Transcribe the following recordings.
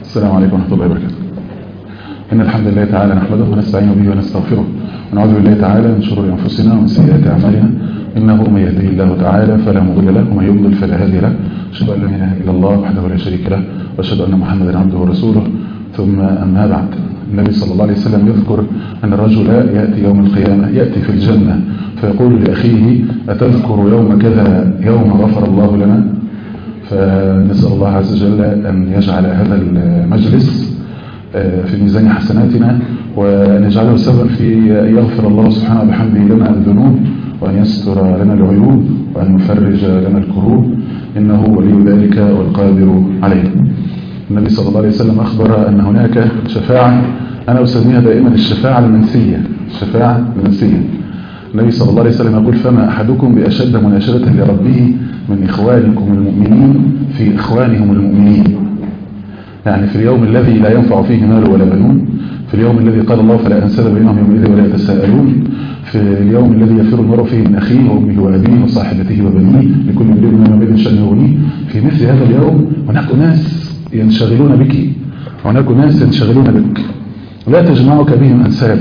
السلام عليكم ورحمة الله وبركاته إن الحمد لله تعالى نحمده ونستعين به ونستغفره ونعوذ بالله تعالى من شرور أنفسنا ومن سيئات أعمالنا إنه من يهديه الله تعالى فلا مضل له ومن يضلل فلا هادي له أشهد أن لا إله إلا الله وحده لا شريك له وأشهد أن محمدا عبده ورسوله ثم أما بعد النبي صلى الله عليه وسلم يذكر أن الرجل يأتي يوم القيامة يأتي في الجنة فيقول لأخيه أتذكر يوم كذا يوم غفر الله لنا فنسأل الله عز وجل أن يجعل هذا المجلس في ميزان حسناتنا وأن يجعله سبب في أن يغفر الله سبحانه وبحمده لنا الذنوب وأن يستر لنا العيوب وأن يفرج لنا الكروب إنه ولي ذلك والقادر عليه النبي صلى الله عليه وسلم أخبر أن هناك شفاعة أنا أسميها دائما الشفاعة المنسية الشفاعة المنسية النبي صلى الله عليه وسلم يقول فما أحدكم بأشد مناشدة لربه من إخوانكم المؤمنين في إخوانهم المؤمنين يعني في اليوم الذي لا ينفع فيه مال ولا بنون في اليوم الذي قال الله فلا أنساب بينهم يومئذ ولا يتساءلون في اليوم الذي يفر المرء فيه من أخيه وأمه وأبيه وصاحبته وبنيه لكل امرئ منهم يومئذ شأن يغنيه في مثل هذا اليوم هناك ناس ينشغلون بك هناك ناس ينشغلون بك لا تجمعك بهم أنساب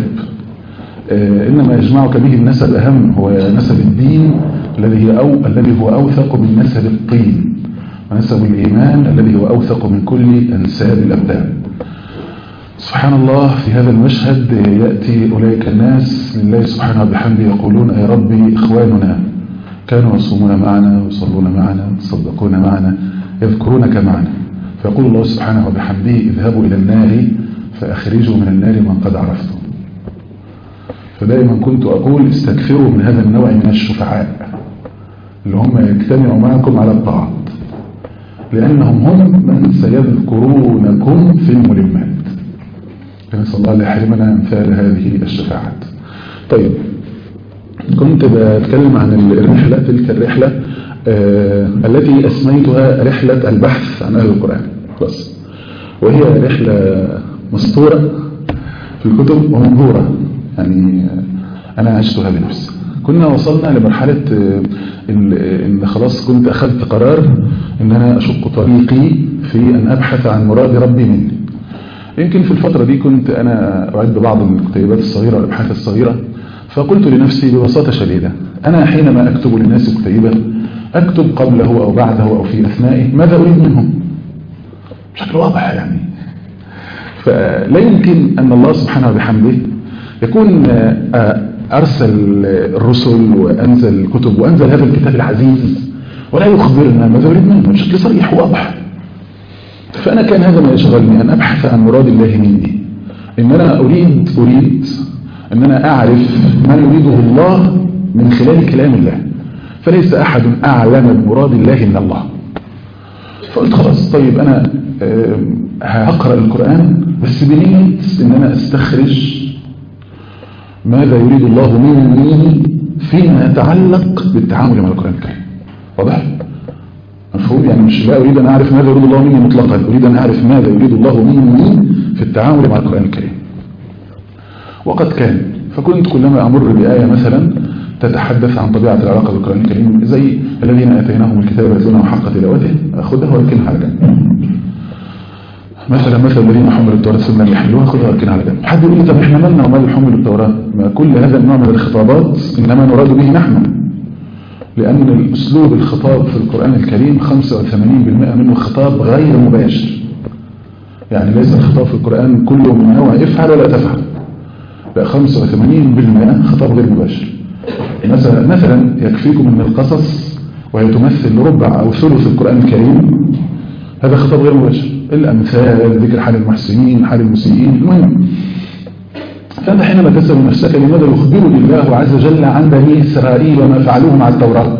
إنما يجمعك به النسب أهم هو نسب الدين الذي هو أو الذي هو أوثق من نسب الطين ونسب الإيمان الذي هو أوثق من كل أنساب الأبدان سبحان الله في هذا المشهد يأتي أولئك الناس لله سبحانه وبحمده يقولون يا ربي إخواننا كانوا يصومون معنا ويصلون معنا ويصدقون معنا يذكرونك معنا فيقول الله سبحانه وبحمده اذهبوا إلى النار فأخرجوا من النار من قد عرفتم فدائما كنت أقول استكثروا من هذا النوع من الشفعاء اللي هم يجتمعوا معكم على الطاعات لأنهم هم من سيذكرونكم في الملمات فنسأل الله ليحرمنا أمثال هذه الشفاعات طيب كنت بتكلم عن الرحلة تلك الرحلة آه التي أسميتها رحلة البحث عن أهل القرآن بس وهي رحلة مسطورة في الكتب ومنظورة يعني أنا عشتها بنفسي كنا وصلنا لمرحلة إن خلاص كنت أخذت قرار إن أنا أشق طريقي في أن أبحث عن مراد ربي مني يمكن في الفترة دي كنت أنا أعد بعض الكتيبات الصغيرة والأبحاث الصغيرة فقلت لنفسي ببساطة شديدة أنا حينما أكتب للناس كتيبة أكتب قبله أو بعده أو في أثنائه ماذا أريد منهم بشكل واضح يعني فلا يمكن أن الله سبحانه وبحمده يكون أرسل الرسل وأنزل الكتب وأنزل هذا الكتاب العزيز ولا يخبرنا ماذا يريد منه بشكل صريح وواضح فأنا كان هذا ما يشغلني أن أبحث عن مراد الله مني إن أنا أريد أريد أن أنا أعرف ما يريده الله من خلال كلام الله فليس أحد أعلم بمراد الله من الله فقلت خلاص طيب أنا هقرأ القرآن بس بنية أن أنا أستخرج ماذا يريد الله مني فيما يتعلق بالتعامل مع القرآن الكريم واضح؟ مفهوم يعني مش لا أريد أن أعرف ماذا يريد الله مني مطلقا أريد أن أعرف ماذا يريد الله مني في التعامل مع القرآن الكريم وقد كان فكنت كلما أمر بآية مثلا تتحدث عن طبيعة العلاقة بالقرآن الكريم زي الذين أتيناهم الكتاب يتلونه حق تلاوته أخذها واركنها على جنب مثلا مثل الذين حملوا التوراة ثم لم يحلوها خذها واركنها على جنب حد يقول لي طب احنا مالنا ومال حمل التوراة ما كل هذا النوع من الخطابات إنما نراد به نحن لأن الأسلوب الخطاب في القرآن الكريم 85% منه خطاب غير مباشر يعني ليس الخطاب في القرآن كله من نوع افعل ولا تفعل لا 85% خطاب غير مباشر مثلا مثلا يكفيكم من القصص وهي تمثل ربع أو ثلث القرآن الكريم هذا خطاب غير مباشر الأمثال ذكر حال المحسنين حال المسيئين المهم فأنت حينما تسأل نفسك لماذا يخبرني الله عز وجل عن بني إسرائيل وما فعلوه مع التوراة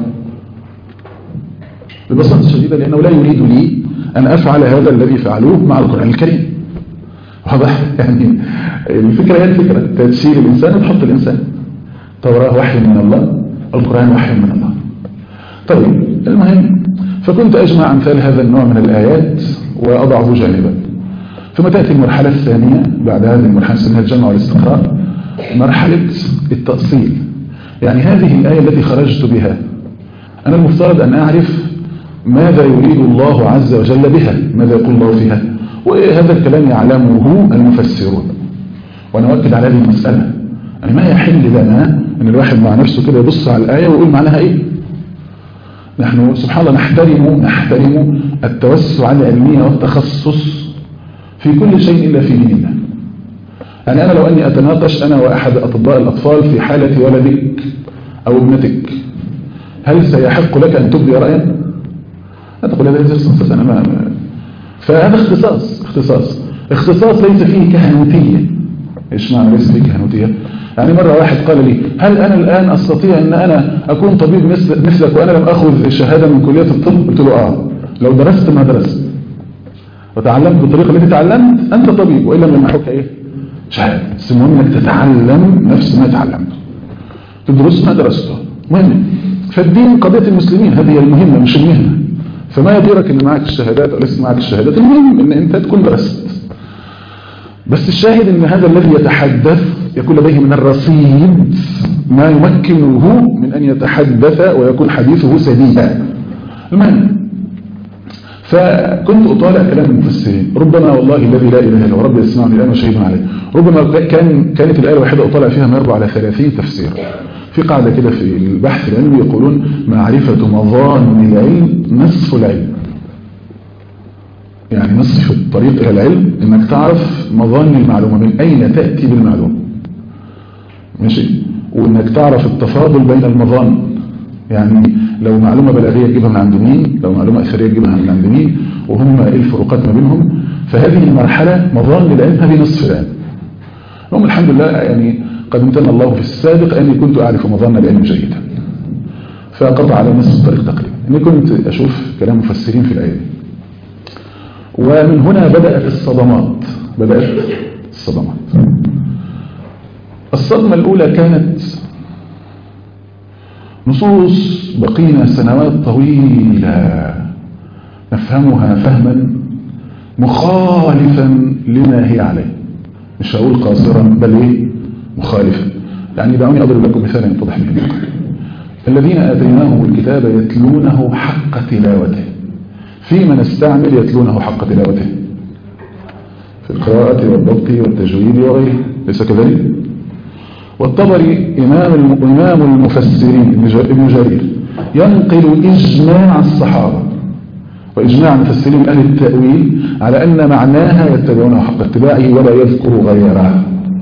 ببساطة شديدة لأنه لا يريد لي أن أفعل هذا الذي فعلوه مع القرآن الكريم واضح يعني الفكرة هي الفكرة تشيل الإنسان وتحط الإنسان التوراة وحي من الله القرآن وحي من الله طيب المهم فكنت أجمع أمثال هذا النوع من الآيات وأضعه جانبا ثم تأتي المرحلة الثانية بعد هذه المرحلة الثانية الجمع والاستقراء مرحلة التأصيل يعني هذه الآية التي خرجت بها أنا المفترض أن أعرف ماذا يريد الله عز وجل بها ماذا يقول الله فيها وهذا الكلام يعلمه المفسرون وأنا أؤكد على هذه المسألة يعني ما يحل لنا أن الواحد مع نفسه كده يبص على الآية ويقول معناها إيه نحن سبحان الله نحترم نحترم التوسع العلمي والتخصص في كل شيء إلا في دين الله يعني أنا لو أني أتناقش أنا وأحد أطباء الأطفال في حالة ولدك أو ابنتك هل سيحق لك أن تبدي رأيا؟ لا تقول هذا ليس أنا ما فهذا اختصاص اختصاص اختصاص ليس فيه كهنوتية ايش معنى ليس فيه كهنوتية يعني مرة واحد قال لي هل أنا الآن أستطيع أن أنا أكون طبيب مثل مثلك وأنا لم أخذ شهادة من كلية الطب قلت له آه لو درست ما درست وتعلمت بالطريقة التي تعلمت أنت طبيب وإلا لم يحك إيه شهادة بس المهم أنك تتعلم نفس ما تعلمته تدرس ما درسته مهم فالدين قضية المسلمين هذه المهمة مش المهنة فما يديرك ان معك الشهادات او ليس معك الشهادات المهم ان انت تكون درست بس الشاهد ان هذا الذي يتحدث يكون لديه من الرصيد ما يمكنه من ان يتحدث ويكون حديثه سديدا المهم فكنت أطالع كلام المفسرين ربما والله الذي لا إله إلا هو رب يسمعني الآن وشهيد عليه ربما كان كانت الآية الواحدة أطالع فيها ما يربع على 30 تفسير في قاعدة كده في البحث العلمي يقولون معرفة مظان العلم نصف العلم يعني نصف الطريق إلى العلم إنك تعرف مظان المعلومة من أين تأتي بالمعلومة ماشي وإنك تعرف التفاضل بين المظان يعني لو معلومة بلاغية تجيبها من عند مين لو معلومة أثرية تجيبها من عند مين وهم إيه الفروقات ما بينهم فهذه المرحلة مظان العلم هذه نصف العلم هم الحمد لله يعني قد امتن الله في السابق أني كنت أعرف مظان العلم جيدا فقطع على نصف الطريق تقريبا أني كنت أشوف كلام مفسرين في الآية ومن هنا بدأت الصدمات بدأت الصدمات الصدمة الأولى كانت نصوص بقينا سنوات طويلة نفهمها فهما مخالفا لما هي عليه مش هقول قاصرا بل ايه مخالفا يعني دعوني أضرب لكم مثالا يتضح به الذين آتيناهم الكتاب يتلونه حق تلاوته فيما نستعمل يتلونه حق تلاوته في القراءة والضبط والتجويد وغيره ليس كذلك والطبري إمام إمام المفسرين ابن جرير ينقل إجماع الصحابة وإجماع مفسرين أهل التأويل على أن معناها يتبعونه حق اتباعه ولا يذكر غيره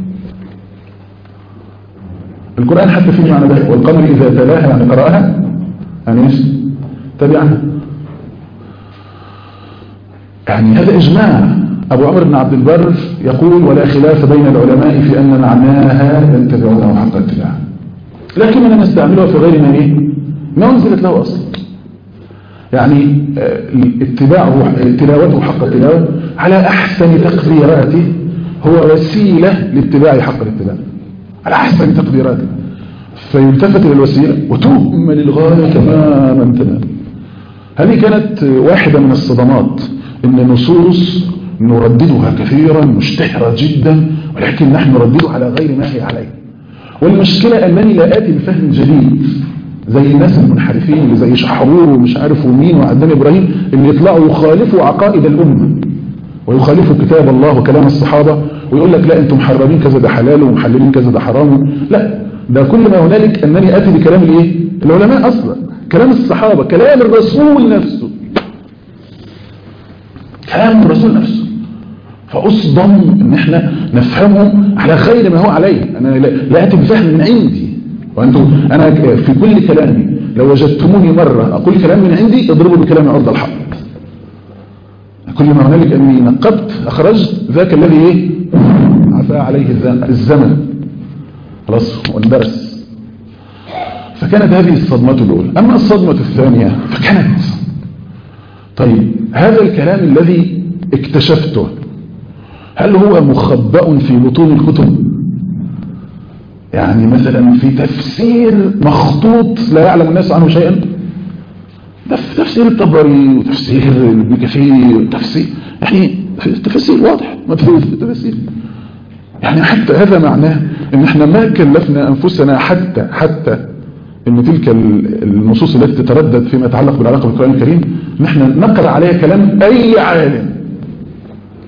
القرآن حتى فيه معنى ده والقمر إذا تلاها يعني قرأها يعني ايش تبعها يعني هذا إجماع أبو عمر بن عبد البر يقول ولا خلاف بين العلماء في أن معناها يتبعونه حق اتباعه لكننا نستعملها في غير ما إيه ما أنزلت له أصلا يعني اتباعه تلاوته حق التلاوة على أحسن تقديراته هو وسيلة لاتباع حق الاتباع على أحسن تقديراته فيلتفت إلى الوسيلة وتهمل للغاية تماما تماما هذه كانت واحدة من الصدمات إن نصوص نرددها كثيرا مشتهرة جدا ولكن نحن نرددها على غير ما هي عليه والمشكلة أنني لا آتي بفهم جديد زي الناس المنحرفين اللي زي شحرور ومش عارف ومين وعدنان إبراهيم اللي يطلعوا يخالفوا عقائد الأمة ويخالفوا كتاب الله وكلام الصحابة ويقول لك لا انتم محرمين كذا ده حلال ومحللين كذا ده حرام لا ده كل ما هنالك أنني آتي بكلام الايه العلماء أصلا كلام الصحابة كلام الرسول نفسه كلام الرسول نفسه فأصدم ان احنا نفهمه على غير ما هو عليه انا لا اتي بفهم من عندي وانتم انا في كل كلامي لو وجدتموني مرة اقول كلام من عندي اضربوا بكلامي عرض الحق كل ما هنالك اني نقبت اخرجت ذاك الذي ايه عفا عليه الزمن خلاص واندرس فكانت هذه الصدمة الاولى اما الصدمة الثانية فكانت طيب هذا الكلام الذي اكتشفته هل هو مخبأ في بطون الكتب يعني مثلا في تفسير مخطوط لا يعلم الناس عنه شيئا ده في تفسير الطبري وتفسير ابن كثير وتفسير يعني تفسير واضح مبثوث في التفسير يعني حتى هذا معناه ان احنا ما كلفنا انفسنا حتى حتى ان تلك النصوص التي تتردد فيما يتعلق بالعلاقه بالقران الكريم ان احنا نقرا عليها كلام اي عالم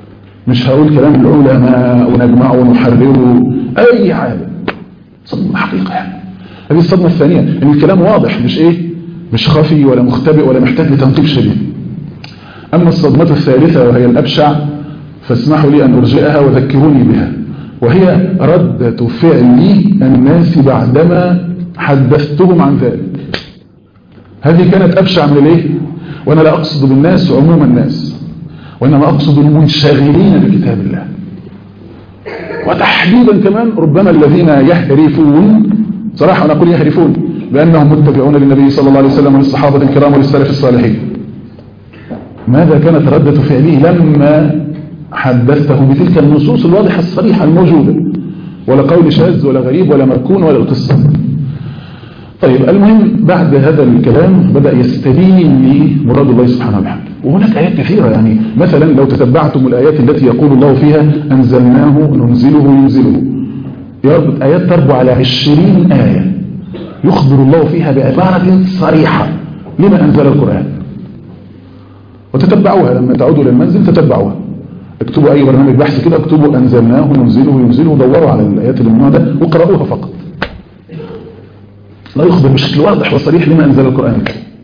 مش هقول كلام العلماء ونجمعه ونحرره اي حاجه صدمه حقيقه يعني هذه الصدمه الثانيه ان الكلام واضح مش ايه مش خفي ولا مختبئ ولا محتاج لتنقيب شديد اما الصدمه الثالثه وهي الابشع فاسمحوا لي ان ارجئها وذكروني بها وهي ردة فعل الناس بعدما حدثتهم عن ذلك هذه كانت أبشع من الايه وأنا لا أقصد بالناس عموم الناس وإنما أقصد المنشغلين بكتاب الله وتحديدا كمان ربما الذين يهرفون صراحة أنا أقول يهرفون بأنهم متبعون للنبي صلى الله عليه وسلم وللصحابة الكرام وللسلف الصالحين ماذا كانت ردة فعله لما حدثته بتلك النصوص الواضحة الصريحة الموجودة ولا قول شاذ ولا غريب ولا مركون ولا القصة طيب المهم بعد هذا الكلام بدأ يستبين لي مراد الله سبحانه وتعالى وهناك آيات كثيرة يعني مثلا لو تتبعتم الآيات التي يقول الله فيها أنزلناه ننزله ينزله آيات تربو على عشرين آية يخبر الله فيها بعبارة صريحة لما أنزل القرآن وتتبعوها لما تعودوا للمنزل تتبعوها اكتبوا اي برنامج بحث كده اكتبوا انزلناه ننزله ينزله ودوروا على الايات اللي من النوع ده وقرأوها فقط لا يخبر بشكل واضح وصريح لما انزل القرآن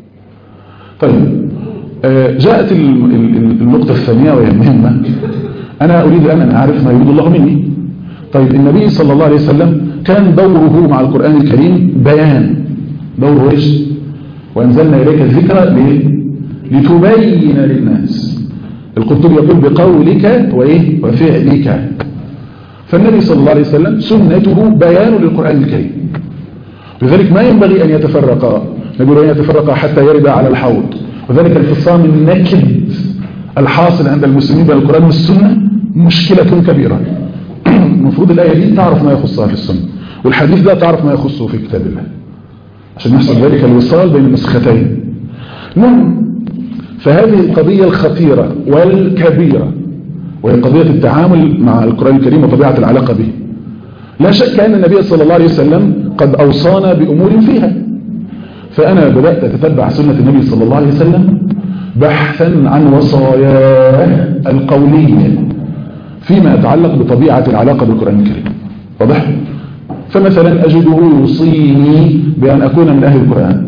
طيب جاءت النقطة الثانية وهي المهمة أنا أريد أن أعرف ما يريد الله مني طيب النبي صلى الله عليه وسلم كان دوره مع القرآن الكريم بيان دوره إيش وأنزلنا إليك الذكرى ليه لتبين للناس القرطبي يقول بقولك وإيه وفعلك فالنبي صلى الله عليه وسلم سنته بيان للقرآن الكريم لذلك ما ينبغي أن يتفرقا نقول أن يتفرقا حتى يرد على الحوض وذلك الفصام النكد الحاصل عند المسلمين بين القرآن والسنة مشكلة كبيرة المفروض الآية دي تعرف ما يخصها في السنة والحديث ده تعرف ما يخصه في كتاب الله عشان يحصل ذلك الوصال بين النسختين نعم فهذه القضية الخطيرة والكبيرة وهي قضية التعامل مع القرآن الكريم وطبيعة العلاقة به لا شك أن النبي صلى الله عليه وسلم قد أوصانا بأمور فيها فأنا بدأت أتتبع سنة النبي صلى الله عليه وسلم بحثا عن وصاياه القولية فيما يتعلق بطبيعة العلاقة بالقرآن الكريم واضح؟ فمثلا أجده يوصيني بأن أكون من أهل القرآن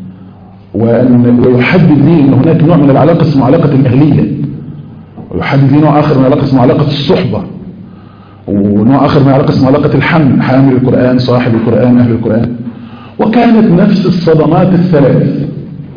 وأن ويحدد لي أن هناك نوع من العلاقة اسمه علاقة الأهلية ويحدد لي نوع آخر من العلاقة اسمه علاقة الصحبة ونوع آخر من العلاقة اسمه علاقة الحمل حامل القرآن صاحب القرآن أهل القرآن وكانت نفس الصدمات الثلاث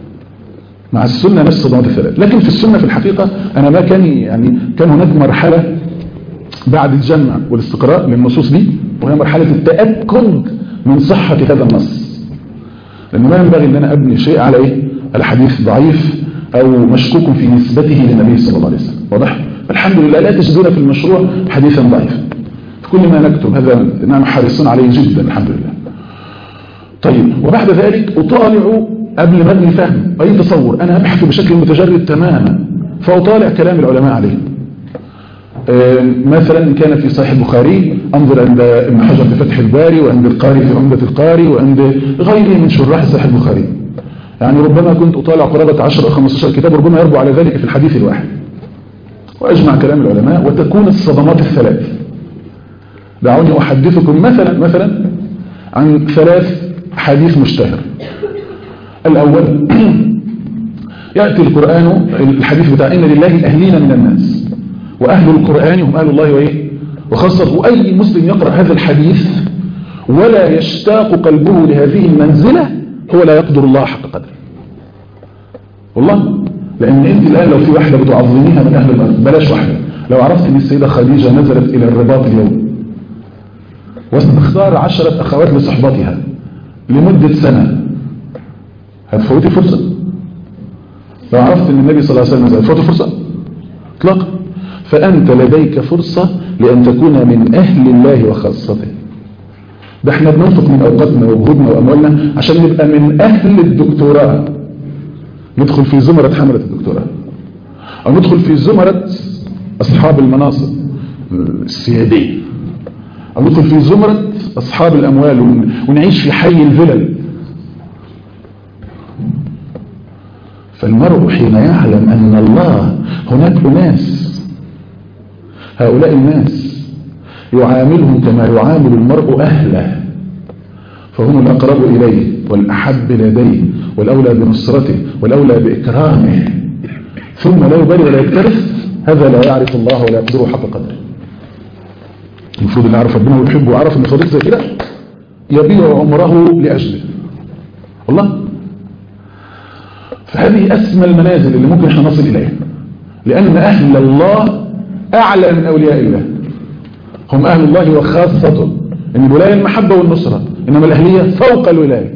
مع السنة نفس الصدمات الثلاث لكن في السنة في الحقيقة أنا ما كان يعني كان هناك مرحلة بعد الجمع والاستقراء للنصوص دي وهي مرحلة التأكد من صحة هذا النص لأن ما ينبغي أن أنا أبني شيء على إيه؟ الحديث ضعيف أو مشكوك في نسبته للنبي صلى الله عليه وسلم واضح؟ الحمد لله لا تجدون في المشروع حديثا ضعيفا في كل ما نكتب هذا نحن حريصون عليه جدا الحمد لله طيب وبعد ذلك أطالع قبل ما ابني فهم أي تصور أنا أبحث بشكل متجرد تماما فأطالع كلام العلماء عليه مثلا إن كان في صحيح البخاري انظر عند ابن حجر في فتح الباري وعند القاري في عمدة القاري وعند غيره من شراح صحيح البخاري يعني ربما كنت أطالع قرابة 10 أو 15 كتاب ربما يربو على ذلك في الحديث الواحد وأجمع كلام العلماء وتكون الصدمات الثلاث دعوني أحدثكم مثلا مثلا عن ثلاث حديث مشتهر الأول يأتي القرآن الحديث بتاع إن لله أهلين من الناس وأهل القرآن هم أهل الله وإيه وخاصة أي مسلم يقرأ هذا الحديث ولا يشتاق قلبه لهذه المنزلة هو لا يقدر الله حق قدره والله لأن أنت الآن لو في واحدة بتعظميها من أهل الأرض بلاش واحدة لو عرفت أن السيدة خديجة نزلت إلى الرباط اليوم واستختار عشرة أخوات لصحبتها لمدة سنة هتفوتي فرصة لو عرفت أن النبي صلى الله عليه وسلم نزل هتفوتي فرصة اطلاقا فأنت لديك فرصة لأن تكون من أهل الله وخاصته ده احنا بننفق من أوقاتنا وجهودنا وأموالنا عشان نبقى من أهل الدكتوراه ندخل في زمرة حملة الدكتوراه أو ندخل في زمرة أصحاب المناصب السيادية أو ندخل في زمرة أصحاب الأموال ونعيش في حي الفلل فالمرء حين يعلم أن الله هناك أناس هؤلاء الناس يعاملهم كما يعامل المرء أهله فهم الأقرب إليه والأحب لديه والأولى بنصرته والأولى بإكرامه ثم لا يبالي ولا يكترث هذا لا يعرف الله ولا يقدره حق قدره المفروض اللي يعرف ربنا ويحبه ويعرف ان صديق زي كده يبيع عمره لأجله والله فهذه أسمى المنازل اللي ممكن احنا نصل إليها لأن أهل الله أعلى من أولياء الله هم أهل الله وخاصته إن الولاية المحبة والنصرة إنما الأهلية فوق الولاية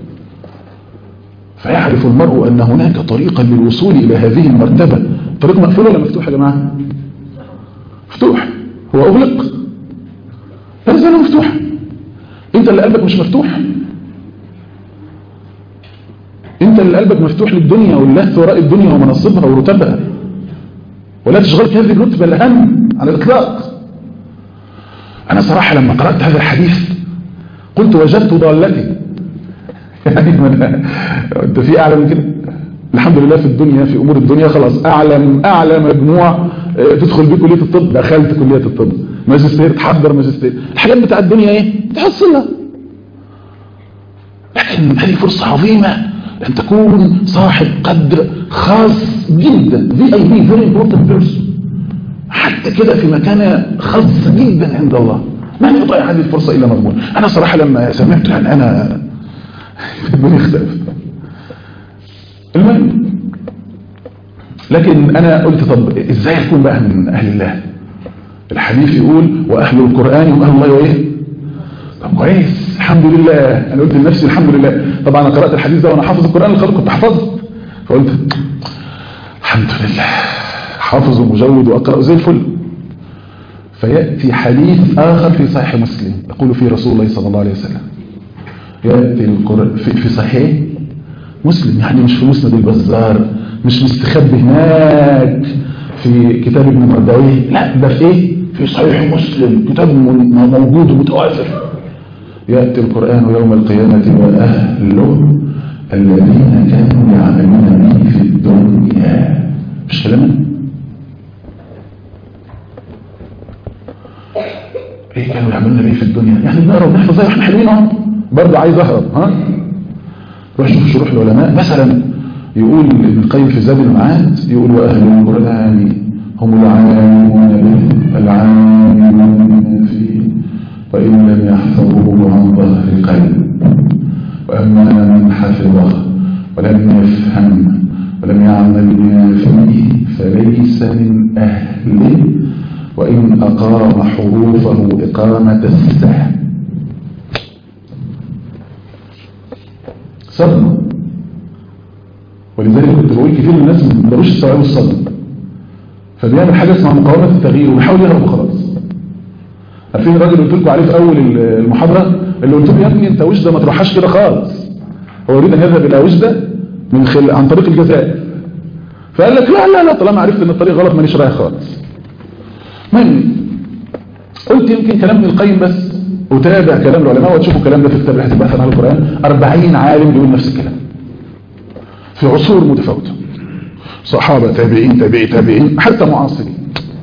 فيعرف المرء أن هناك طريقا للوصول إلى هذه المرتبة طريق مقفول ولا مفتوح يا جماعة مفتوح هو أغلق لا زال مفتوح انت اللي قلبك مش مفتوح انت اللي قلبك مفتوح للدنيا واللهث وراء الدنيا ومنصبها ورتبها ولا تشغلك هذه الرتبة الأهم على الإطلاق أنا صراحة لما قرأت هذا الحديث قلت وجدت ضالتي يعني من انت في أعلى من كده الحمد لله في الدنيا في أمور الدنيا خلاص أعلى أعلى مجموع تدخل بيه كلية الطب دخلت كلية الطب ماجستير تحضر ماجستير الحاجات بتاع الدنيا ايه تحصلها لكن هذه فرصة عظيمة أن تكون صاحب قدر خاص جدا في اي بي فيري امبورتنت بيرسون حتى كده في مكانة خاصة جدا عند الله ما يضيع هذه الفرصة إلا مضمون أنا صراحة لما سمعت يعني أنا الدنيا اختلفت المهم لكن أنا قلت طب إزاي أكون بقى من أهل الله الحديث يقول وأهل القرآن هم أهل الله وإيه طب كويس الحمد لله أنا قلت لنفسي الحمد لله طبعا أنا قرأت الحديث ده وأنا حافظ القرآن الخلق كنت حفظت فقلت الحمد لله حافظ ومجود وأقرأ زي الفل فيأتي حديث آخر في صحيح مسلم يقول فيه رسول الله صلى الله عليه وسلم يأتي القرآن في, في صحيح مسلم يعني مش في مسند البزار مش مستخبي هناك في كتاب ابن مردويه لا ده في ايه في صحيح مسلم كتاب موجود ومتوافر يأتي القرآن يوم القيامة وأهله الذين كانوا يعملون به في الدنيا مش كلامنا ايه كانوا يعملون به في الدنيا يعني بنقرا ونحفظ زي احنا حلوين اهو برضه عايز اهرب ها روح شوف شروح العلماء مثلا يقول ابن القيم في زاد المعاد يقول واهل القران هم العالمون به العالمون فيه وان لم يحفظوه عن ظهر قلب واما من حفظه ولم يفهم ولم يعمل بما فيه فليس من اهله وإن أقام حروفه إقامة السهم صدمة ولذلك كنت بقول كتير من الناس ما بيقدروش يستوعبوا الصدمة فبيعمل حاجة اسمها مقاومة التغيير وبيحاول يهرب وخلاص عارفين الراجل اللي قلت لكم عليه في أول المحاضرة اللي قلت له يا ابني أنت وجدة ما تروحهاش كده خالص هو يريد أن يذهب إلى وجدة من خل... عن طريق الجزائر فقال لك لا لا لا طالما عرفت ان الطريق غلط مانيش رايح خالص من قلت يمكن كلام ابن القيم بس وتابع كلام العلماء وتشوفوا الكلام ده في كتاب رحلة البحث عن القرآن 40 عالم بيقول نفس الكلام في عصور متفاوتة صحابة تابعين تابعي تابعين حتى معاصرين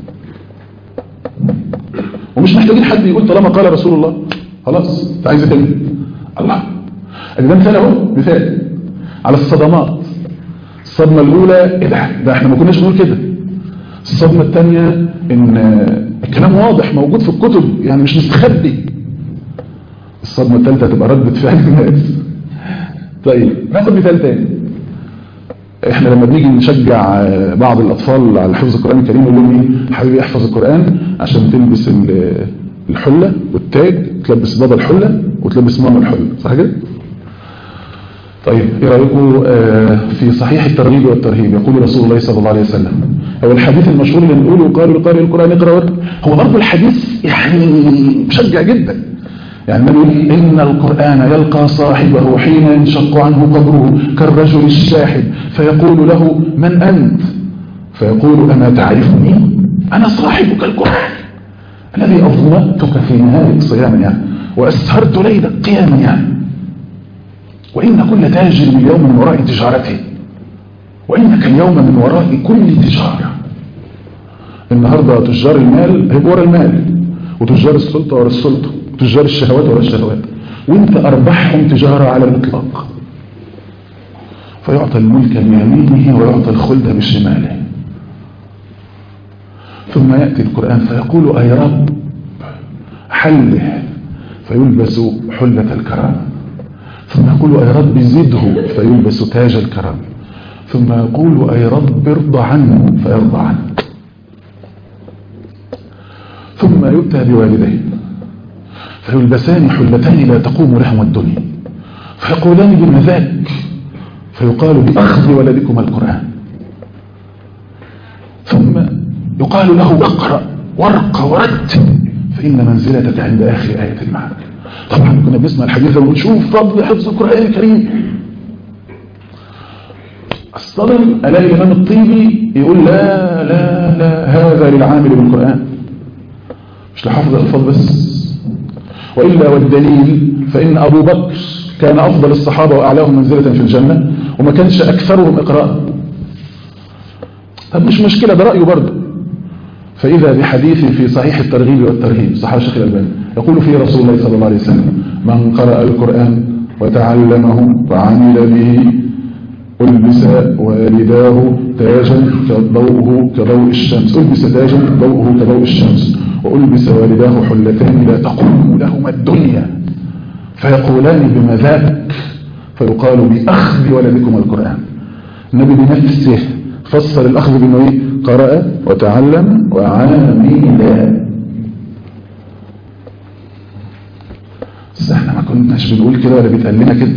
ومش محتاجين حد يقول طالما قال رسول الله خلاص انت عايز تاني الله ده مثال اهو مثال على الصدمات الصدمة الأولى ايه ده ده احنا ما كناش بنقول كده الصدمة الثانية ان الكلام واضح موجود في الكتب يعني مش مستخبي الصدمة الثالثة هتبقى ردة فعل الناس طيب ناخد مثال تاني احنا لما بنيجي نشجع بعض الاطفال على حفظ القرآن الكريم نقول لهم ايه حبيبي احفظ القرآن عشان تلبس الحلة والتاج تلبس بابا الحلة وتلبس ماما الحلة صح كده طيب ايه رايكم في صحيح الترغيب والترهيب يقول رسول الله صلى الله عليه وسلم هو الحديث المشهور اللي بنقوله قالوا لقارئ القران اقرا هو برضه الحديث يعني مشجع جدا يعني نقول ان القران يلقى صاحبه حين ينشق عنه قبره كالرجل الشاحب فيقول له من انت فيقول اما تعرفني انا صاحبك القران الذي اظلمتك في نهار صياما يعني واسهرت ليلا قياما يعني وإن كل تاجر اليوم من وراء تجارته وإنك اليوم من وراء كل تجارة النهاردة تجار المال هيبقوا ورا المال وتجار السلطة ورا السلطة وتجار الشهوات ورا الشهوات وانت أربحهم تجارة على الإطلاق فيعطى الملك بيمينه ويعطى الخلد بشماله ثم يأتي القرآن فيقول أي رب حله فيلبس حلة الكرامة ثم يقول أي رب زده فيلبس تاج الكرامة ثم يقول أي رب ارضى عنه فيرضى عنه ثم يؤتى بوالديه فيلبسان حلتين لا تقوم لهما الدنيا فيقولان بما ذاك فيقال بأخذ ولدكما القرآن ثم يقال له اقرأ وارق ورتب فإن منزلتك عند آخر آية معك طبعا كنا بنسمع الحديث ونقول شوف فضل حفظ القرآن الكريم الصدم ألاقي الإمام الطيبي يقول لا لا لا هذا للعامل بالقرآن مش لحفظ الألفاظ بس وإلا والدليل فإن أبو بكر كان أفضل الصحابة وأعلاهم منزلة في الجنة وما كانش أكثرهم إقراء طب مش مشكلة ده رأيه برضه فإذا بحديث في صحيح الترغيب والترهيب صحيح الشيخ الألباني يقول فيه رسول الله صلى الله عليه وسلم من قرأ القرآن وتعلمه وعمل به ألبس والداه تاجا كضوءه كضوء الشمس ألبس تاجا ضوءه كضوء الشمس وألبس والداه حلتان لا تقوم لهما الدنيا فيقولان بما ذاك فيقال بأخذ ولدكم القرآن النبي بنفسه فسر الأخذ بأنه إيه؟ قرأ وتعلم وعامل بس احنا ما كناش بنقول كده ولا بيتقال لنا كده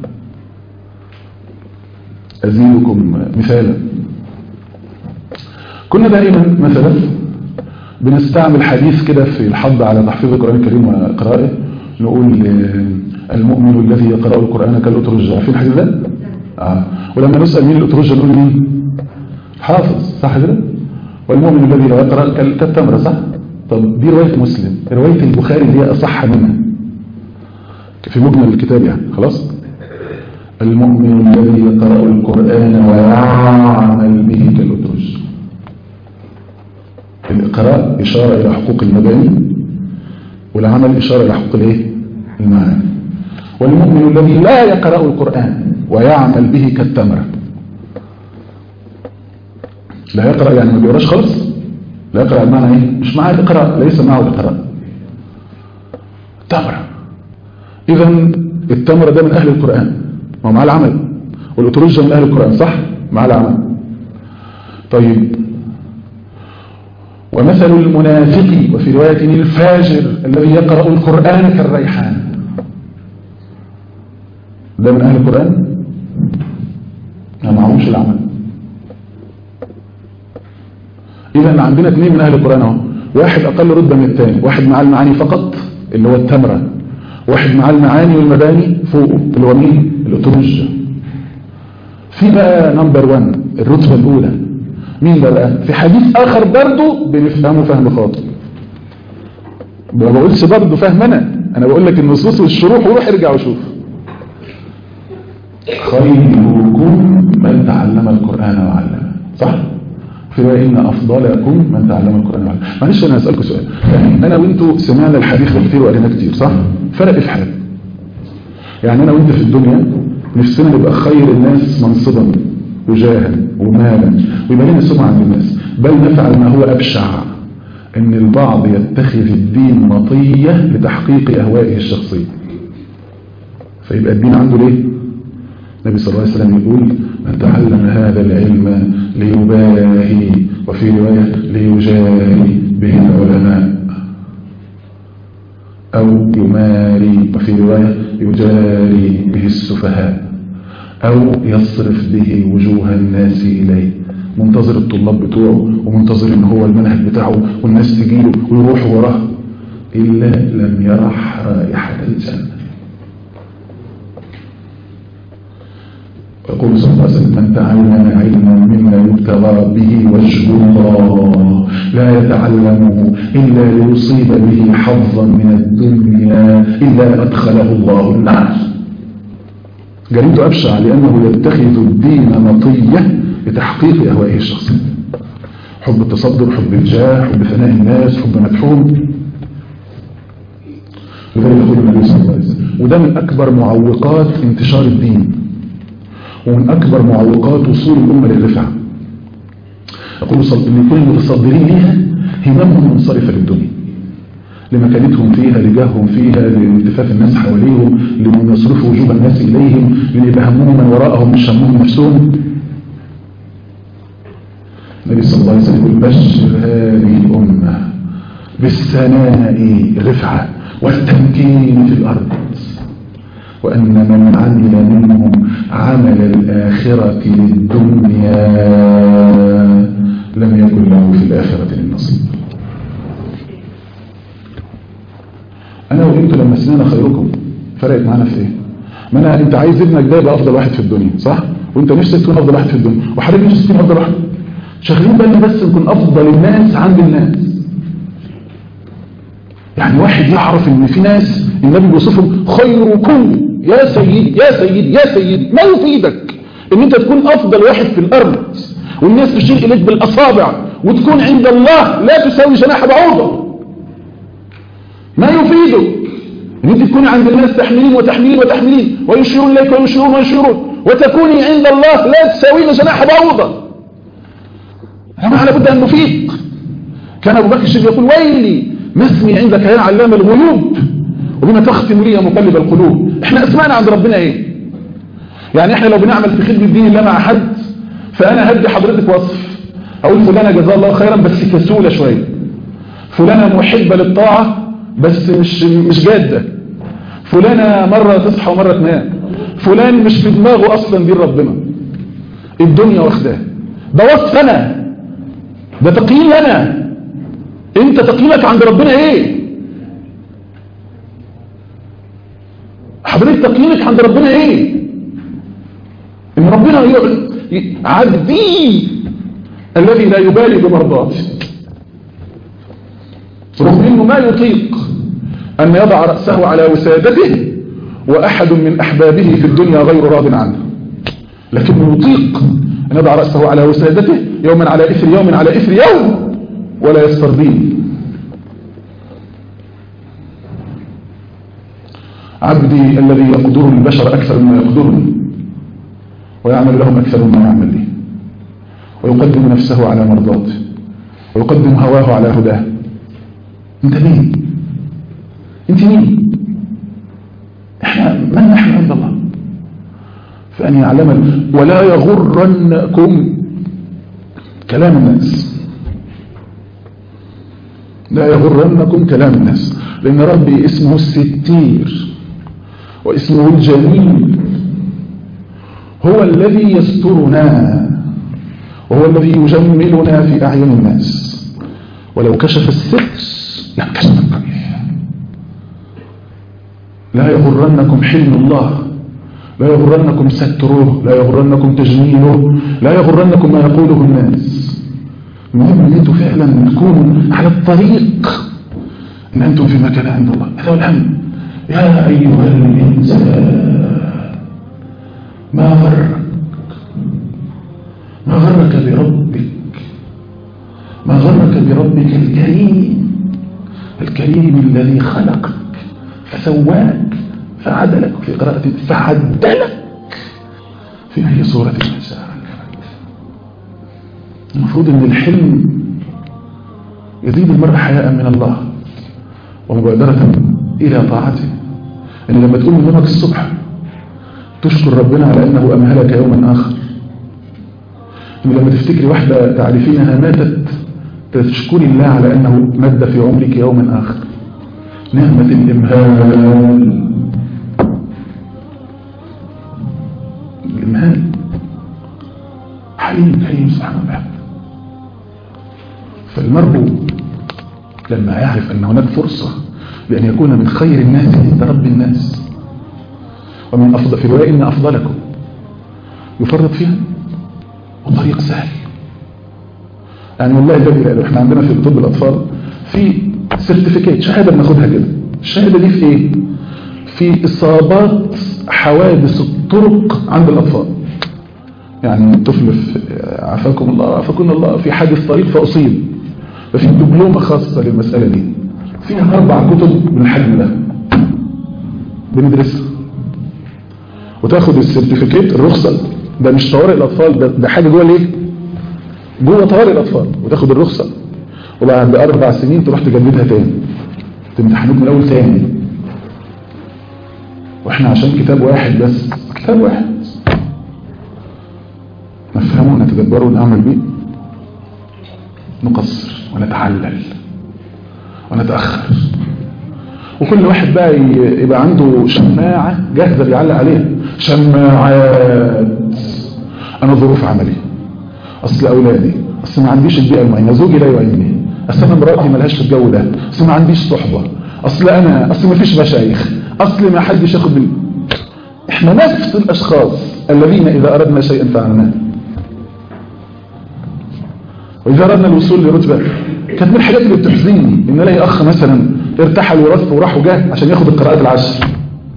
أزيدكم مثالا كنا دائما مثلا بنستعمل حديث كده في الحض على تحفيظ القرآن الكريم وقراءه نقول المؤمن الذي يقرأ القرآن كالأترجة عارفين الحديث ده؟ آه. ولما نسأل مين الأترجة نقول مين؟ حافظ صح كده؟ والمؤمن الذي لا يقرأ كالتمرة صح؟ طب دي رواية مسلم رواية البخاري اللي هي أصح منها في مجمل الكتاب يعني خلاص؟ المؤمن الذي يقرأ القرآن ويعمل به كالأترجة الإقراء إشارة إلى حقوق المباني والعمل إشارة إلى حقوق الإيه؟ المعاني والمؤمن الذي لا يقرأ القرآن ويعمل به كالتمرة لا يقرأ يعني ما بيقراش خالص لا يقرأ المعنى إيه؟ مش معاه الإقراء ليس معه الإقراء تمرة إذا التمرة ده من أهل القرآن ما مع العمل والأترجة من أهل القرآن صح؟ مع العمل طيب ومثل المنافق وفي رواية الفاجر الذي يقرأ القرآن كالريحان ده من أهل القرآن ما معهوش العمل إذا عندنا اثنين من أهل القرآن اهو واحد أقل رتبة من الثاني واحد مع المعاني فقط اللي هو التمرة واحد مع المعاني والمباني فوقه اللي هو مين الأترجة في بقى نمبر 1 الرتبة الأولى مين ده بقى في حديث آخر برضه بنفهمه فهم خاطئ ما بقولش برضه فهم أنا أنا بقول لك النصوص والشروح وروح ارجع وشوف خيركم من تعلم القرآن وعلمه صح في رواية إن أفضلكم من تعلم القرآن وعلمه معلش أنا هسألكم سؤال يعني أنا وأنتوا سمعنا الحديث ده كتير وقرينا كتير صح فرق في حاجة يعني أنا وأنت في الدنيا نفسنا نبقى خير الناس منصبا وجاها ومالا ويبقى لنا سمعة عند الناس بل نفعل ما هو أبشع أن البعض يتخذ الدين مطية لتحقيق أهوائه الشخصية فيبقى الدين عنده ليه؟ النبي صلى الله عليه وسلم يقول من تعلم هذا العلم ليباهي وفي رواية ليجاري به العلماء أو يماري وفي رواية يجاري به السفهاء أو يصرف به وجوه الناس إليه منتظر الطلاب بتوعه ومنتظر ان هو المنهج بتاعه والناس تجيله ويروحوا وراه إلا لم يرح رائحة الجنة يقول صلى الله عليه وسلم من تعلم علما مما يبتغى به وجه الله لا يتعلمه إلا ليصيب به حظا من الدنيا إلا أدخله الله النار جريده أبشع لأنه يتخذ الدين مطية لتحقيق أهوائه الشخصية حب التصدر حب الجاه حب ثناء الناس حب مدحوم لذلك يقول النبي صلى الله عليه وسلم وده من أكبر معوقات انتشار الدين ومن أكبر معوقات وصول الأمة للرفعة يقول صل... ان يكون المتصدرين ليها هممهم منصرفة للدنيا لمكانتهم فيها لجاههم فيها لالتفاف الناس حواليهم لمن يصرفوا وجوب الناس إليهم لأن همهم من وراءهم مش همهم نفسهم النبي صلى الله عليه وسلم يقول بشر هذه الأمة بالثناء رفعة والتمكين في الأرض وأن من عمل منهم عمل الآخرة للدنيا لم يكن له في الآخرة النصيب أنا وإنت لما سمعنا خيركم فرقت معنا في إيه ما أنا أنت عايز ابنك ده يبقى أفضل واحد في الدنيا صح وأنت نفسك تكون أفضل واحد في الدنيا وحضرتك نفسك تكون أفضل واحد شغالين بالنا بس نكون أفضل الناس عند الناس يعني واحد يعرف ان في ناس النبي بيوصفهم خيركم يا سيدي يا سيدي يا سيدي ما يفيدك ان انت تكون افضل واحد في الارض والناس تشير اليك بالاصابع وتكون عند الله لا تساوي جناح بعوضة ما يفيدك ان انت تكوني عند الناس تحملين وتحملين وتحملين ويشيرون اليك ويشيرون ويشيرون وتكوني عند الله لا تساوين جناح بعوضة هذا لابد ان نفيق كان ابو بكر الشيخ يقول ويلي ما اسمي عندك يا علام الغيوب وبما تختم لي يا مقلب القلوب احنا اسمعنا عند ربنا ايه يعني احنا لو بنعمل في خدمة الدين الله مع حد فانا هدي حضرتك وصف اقول فلانة جزاه الله خيرا بس كسولة شوية فلانة محبة للطاعة بس مش مش جادة فلانة مرة تصحى ومرة تنام فلان مش في دماغه اصلا دين ربنا الدنيا واخداه ده وصف انا ده تقييم انا انت تقييمك عند ربنا ايه حضرتك تقييمك عند ربنا ايه ان ربنا عبدي الذي لا يبالي بمرضاته رغم انه ما يطيق ان يضع رأسه على وسادته واحد من احبابه في الدنيا غير راض عنه لكنه يطيق ان يضع رأسه على وسادته يوما على اثر يوم على اثر يوم ولا يسترضين عبدي الذي يقدر البشر أكثر مما يقدرني ويعمل لهم أكثر مما يعمل لي ويقدم نفسه على مرضاته ويقدم هواه على هداه انت مين انت مين احنا من نحن عند الله فأن يعلم ولا يغرنكم كلام الناس لا يغرنكم كلام الناس لأن ربي اسمه الستير واسمه الجميل هو الذي يسترنا وهو الذي يجملنا في أعين الناس ولو كشف الستر لا كشف القبيح لا يغرنكم حلم الله لا يغرنكم ستره لا يغرنكم تجميله لا يغرنكم ما يقوله الناس المهم ان انتم فعلا تكونوا على الطريق ان انتم في مكان عند الله هذا هو الهم يا ايها الانسان ما غرك ما غرك بربك ما غرك بربك الكريم الكريم الذي خلقك فسواك فعدلك في قراءة فعدلك في أي صورة ما شاء المفروض ان الحلم يزيد المرء حياء من الله ومبادرة إلى طاعته ان لما تقوم من يومك الصبح تشكر ربنا على أنه أمهلك يوما آخر ان لما تفتكري واحدة تعرفينها ماتت تشكري الله على أنه مد في عمرك يوما آخر نعمة الإمهال الإمهال حليم كريم سبحانه وتعالى فالمرء لما يعرف أن هناك فرصة بأن يكون من خير الناس عند رب الناس ومن أفضل في رواية إن أفضلكم يفرط فيها وطريق سهل يعني والله الذي لا احنا عندنا في طب الأطفال في سيرتيفيكيت شهادة بناخدها كده الشهادة دي في ايه في إصابات حوادث الطرق عند الأطفال يعني الطفل في عافاكم الله عافاكم الله في حادث طريق فأصيب ففي دبلومة خاصة للمسألة دي فيها أربع كتب من الحجم ده بندرسها وتاخد السيرتيفيكيت الرخصة ده مش طوارئ الأطفال ده, ده حاجة جوه الايه جوه طوارئ الأطفال وتاخد الرخصة وبعد أربع سنين تروح تجددها تاني تمتحنوك من الأول تاني واحنا عشان كتاب واحد بس كتاب واحد نفهمه ونتدبره ونعمل بيه نقصر ونتعلل ونتأخر وكل واحد بقى يبقى عنده شماعة جاهزة بيعلق عليها شماعات أنا ظروف عملي أصل أولادي أصل ما عنديش البيئة المعينة زوجي لا يعينني أصل أنا مراتي ملهاش في الجو ده أصل ما عنديش صحبة أصل أنا أصل ما فيش مشايخ أصل ما حدش ياخد بال... إحنا نفس الأشخاص الذين إذا أردنا شيئا فعلناه وإذا أردنا الوصول لرتبة كانت من الحاجات اللي بتحزنني إن ألاقي أخ مثلا ارتحل ورث وراح وجاه عشان ياخد القراءات العشر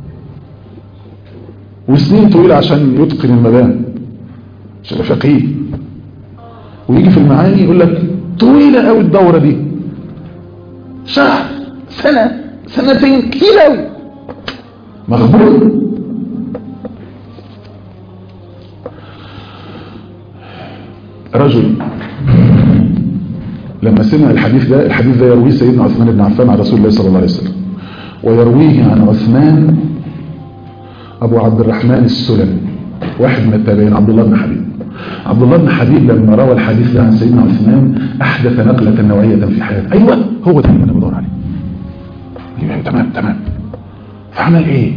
وسنين طويلة عشان يتقن المبان عشان فقيه ويجي في المعاني يقول لك طويلة قوي الدورة دي شهر سنة سنتين كتير قوي مغبون رجل لما سمع الحديث ده الحديث ده يرويه سيدنا عثمان بن عفان عن رسول الله صلى الله عليه وسلم ويرويه عن عثمان أبو عبد الرحمن السلمي واحد من التابعين عبد الله بن حبيب عبد الله بن حبيب لما روى الحديث ده عن سيدنا عثمان أحدث نقلة نوعية في حياته أيوة هو ده اللي أنا بدور عليه أيوة تمام تمام فعمل إيه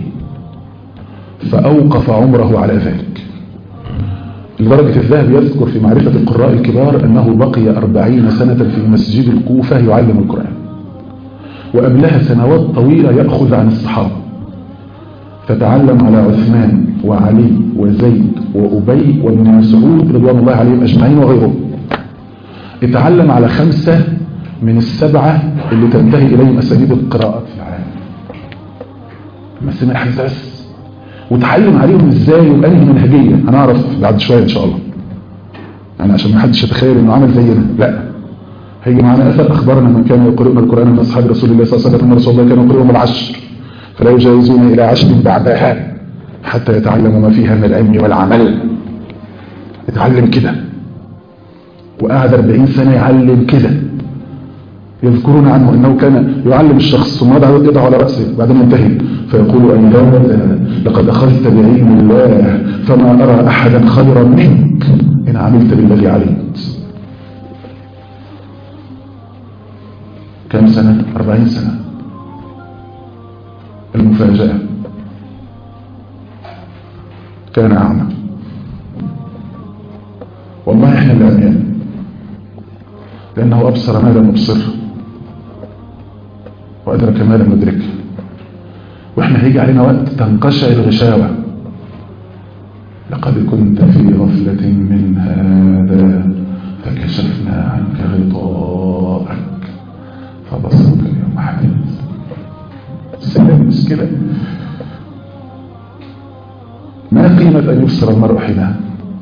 فأوقف عمره على ذلك لدرجة الذهب يذكر في معرفة القراء الكبار أنه بقي أربعين سنة في مسجد الكوفة يعلم القرآن وقبلها سنوات طويلة يأخذ عن الصحابة فتعلم على عثمان وعلي وزيد وأبي وابن مسعود رضوان الله عليهم أجمعين وغيرهم اتعلم على خمسة من السبعة اللي تنتهي إليهم أساليب القراءات في العالم ما سمع حديث بس وتعلم عليهم ازاي وبأنهي منهجية هنعرف بعد شوية ان شاء الله يعني عشان ما حدش يتخيل انه عمل زينا لا هيجي معنا اثر اخبرنا من كان يقرؤون القرآن من اصحاب رسول الله صلى الله عليه وسلم رسول الله كانوا يقرؤون العشر فلا يجاوزون الى عشر بعدها حتى يتعلموا ما فيها من العلم والعمل يتعلم كده وقعد 40 سنة يعلم كده يذكرون عنه انه كان يعلم الشخص ثم يضع يضع على رأسه بعدين ينتهي فيقول أن لقد أخذت بعلم الله فما أرى أحدا خيرا منك إن عملت بالذي علمت كم سنة؟ أربعين سنة المفاجأة كان أعمى والله إحنا اللي عميان لأنه أبصر ما لم نبصر وأدرك ما لم ندركه واحنا هيجي علينا وقت تنقشع الغشاوة لقد كنت في غفلة من هذا فكشفنا عنك غطاءك فبصرك اليوم حديث سلام مشكلة ما قيمة أن يبصر المرء حينها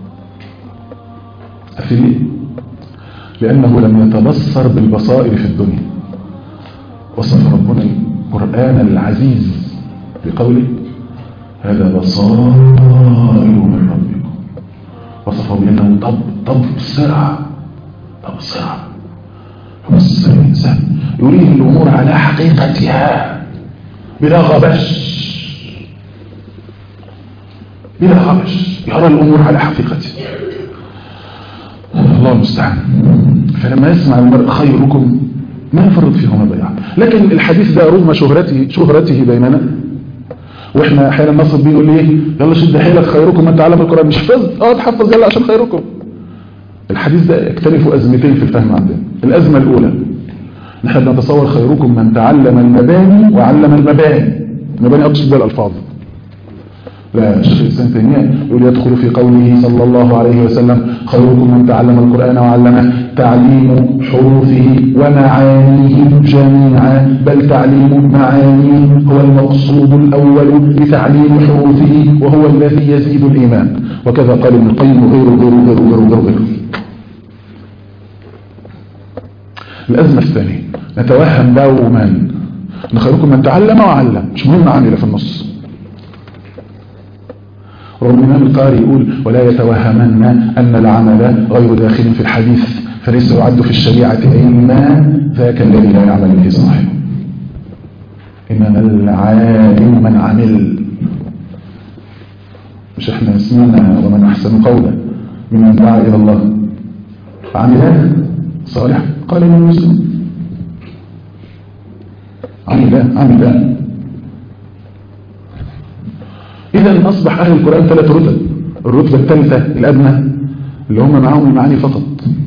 أفلي لأنه لم يتبصر بالبصائر في الدنيا وصف ربنا القرآن العزيز بقوله هذا بصائر من ربكم وصفه بأنه طب طب السرعة طب السرعة هو السر الإنسان يريد الأمور على حقيقتها بلا غبش بلا غبش يرى الأمور على حقيقتها الله المستعان فلما يسمع المرء خيركم ما يفرط فيهما ضياع لكن الحديث ده رغم شهرته شهرته بيننا واحنا احيانا نصب بيه يقول ايه يلا شد حيلك خيركم من تعلم القران مش حفظ اه تحفظ يلا عشان خيركم الحديث ده يكتنف ازمتين في الفهم عندنا الازمه الاولى نحن نتصور خيركم من تعلم المباني وعلم المباني المباني اقصد بالالفاظ لا شيخ الإسلام تيمية يقول يدخل في قوله صلى الله عليه وسلم خيركم من تعلم القرآن وعلمه تعليم حروفه ومعانيه جميعا بل تعليم معانيه هو المقصود الأول لتعليم حروفه وهو الذي يزيد الإيمان وكذا قال ابن القيم وغيره وغيره وغيره وغيره وغيره الأزمة الثانية نتوهم دوما أن خيركم من تعلم وعلم مش مهم عامل في النص رغم الإمام القاري يقول ولا يتوهمن أن العمل غير داخل في الحديث فليس يعد في الشريعة علما ذاك الذي لا يعمل به صاحبه إنما العالم من عمل مش احنا اسمنا ومن أحسن قولا ممن دعا إلى الله عمل صالح قال ابن مسلم عمل عمل إذا أصبح أهل القرآن ثلاث رتب الرتبة الثالثة الأدنى اللي هم معاهم المعاني فقط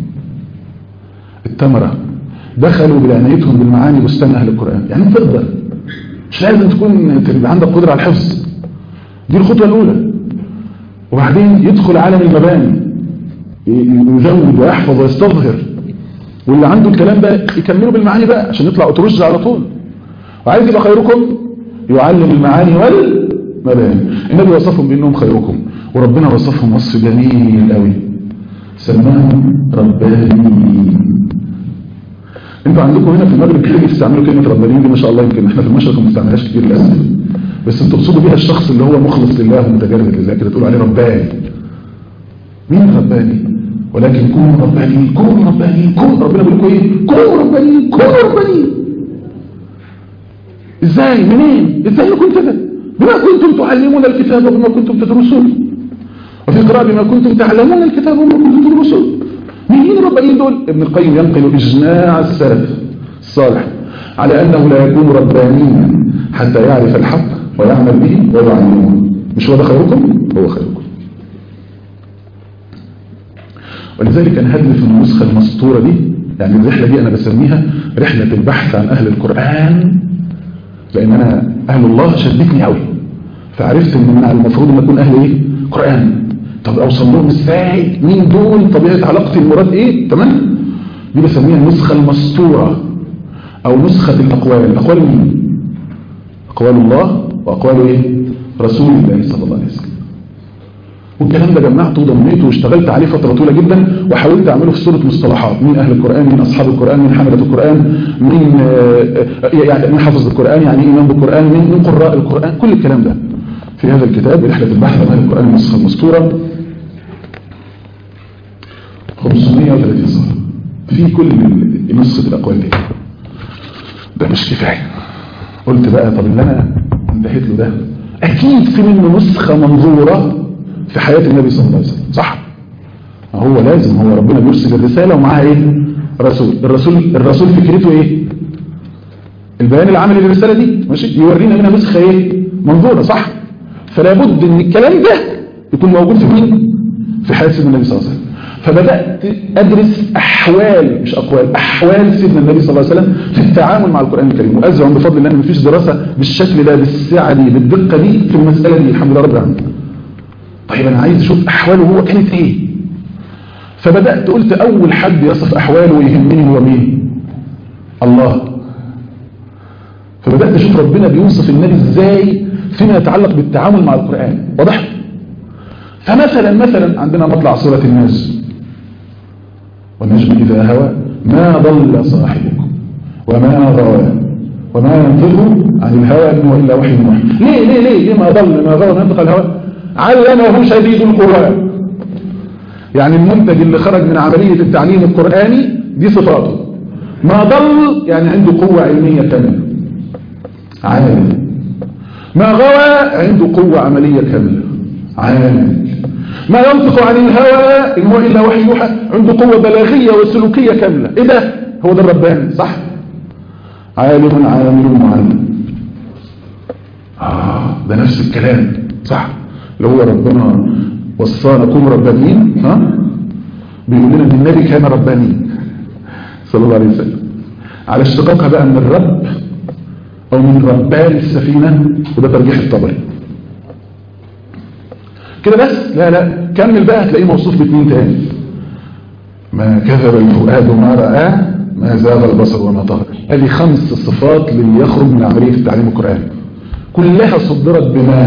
التمرة دخلوا بعنايتهم بالمعاني بستان أهل القرآن يعني تقدر مش لازم تكون تبقى عندك قدرة على الحفظ دي الخطوة الأولى وبعدين يدخل عالم المباني يزود ويحفظ ويستظهر واللي عنده الكلام ده يكمله بالمعاني بقى عشان يطلع أترج على طول وعايز يبقى خيركم يعلم المعاني والمباني النبي وصفهم بأنهم خيركم وربنا وصفهم وصف جميل قوي سماهم ربانيين انتوا عندكم هنا في المغرب كتير بتستعملوا كلمة ربانيين دي ما شاء الله يمكن احنا في المشرق ما بنستعملهاش كتير للاسف بس انتوا تقصدوا بيها الشخص اللي هو مخلص لله ومتجرد لله كده تقولوا عليه رباني مين رباني ولكن كونوا ربانيين كونوا ربانيين كونوا ربنا بيقول لكم ايه كونوا ربانيين كونوا ربانيين ازاي منين ازاي كنت كده بما كنتم تعلمون الكتاب وبما كنتم تدرسون وفي قراءة بما كنتم تعلمون الكتاب وما كنتم تدرسون مين الربانيين دول ابن القيم ينقل إجماع السلف الصالح على أنه لا يكون ربانيا حتى يعرف الحق ويعمل به ويعلمه مش هو ده خيركم هو خيركم ولذلك أنا هدف النسخة المسطورة دي يعني الرحلة دي أنا بسميها رحلة البحث عن أهل القرآن لأن أنا أهل الله شدتني قوي فعرفت أن أنا المفروض أن أكون أهل إيه؟ قرآن طب أوصل لهم إزاي مين دول طبيعة علاقتي المراد إيه تمام دي بسميها النسخة المسطورة أو نسخة الأقوال أقوال مين أقوال الله وأقوال إيه رسول الله صلى الله عليه وسلم والكلام ده جمعته وضميته واشتغلت عليه فترة طويلة جدا وحاولت أعمله في صورة مصطلحات مين أهل القرآن مين أصحاب القرآن مين حملة القرآن مين يعني مين حافظ القرآن يعني إمام بالقرآن مين مين قراء القرآن كل الكلام ده في هذا الكتاب رحلة البحث عن أهل القرآن النسخة المسطورة 530 صفحة في كل نسخة الأقوال دي ده مش كفاية قلت بقى طب اللي أنا انتهيت له ده أكيد في منه نسخة منظورة في حياة النبي صلى الله عليه وسلم صح هو لازم هو ربنا بيرسل الرسالة ومعها ايه رسول الرسول الرسول فكرته ايه البيان العملي للرسالة دي ماشي يورينا منها نسخة ايه منظورة صح فلا بد ان الكلام ده يكون موجود في مين في حياة سيدنا النبي صلى الله عليه وسلم فبدأت أدرس أحوال مش أقوال أحوال سيدنا النبي صلى الله عليه وسلم في التعامل مع القرآن الكريم وأزعم بفضل الله أن مفيش دراسة بالشكل ده بالسعة دي بالدقة دي في المسألة دي الحمد لله رب العالمين طيب أنا عايز أشوف أحواله هو كانت إيه فبدأت قلت أول حد يصف أحواله ويهمني هو مين الله فبدأت أشوف ربنا بيوصف النبي إزاي فيما يتعلق بالتعامل مع القرآن واضح فمثلا مثلا عندنا مطلع سورة النجم والنجم إذا هوى ما ضل صاحبكم وما غوى وما ينطق عن الهوى إن هو إلا وحي يوحى ليه ليه ليه ليه ما ضل ما غوى ما ينطق الهوى علمه شديد القوى يعني المنتج اللي خرج من عملية التعليم القرآني دي صفاته ما ضل يعني عنده قوة علمية كاملة عالم ما غوى عنده قوة عملية كاملة عالم ما ينطق عن الهوى إن هو إلا وحي يوحى عنده قوة بلاغية وسلوكية كاملة إيه ده هو ده الرباني صح عالم عامل معلم آه ده نفس الكلام صح اللي هو ربنا وصانا كون ربانيين ها بيقول لنا ان النبي كان رباني صلى الله عليه وسلم على اشتقاقها بقى من الرب او من ربان السفينة وده ترجيح الطبري كده بس لا لا كمل بقى هتلاقيه موصوف باثنين تاني ما كذب الفؤاد ما رأى ما زاغ البصر وما طغى هذه خمس صفات ليخرج من عملية التعليم القرآني كلها صدرت بما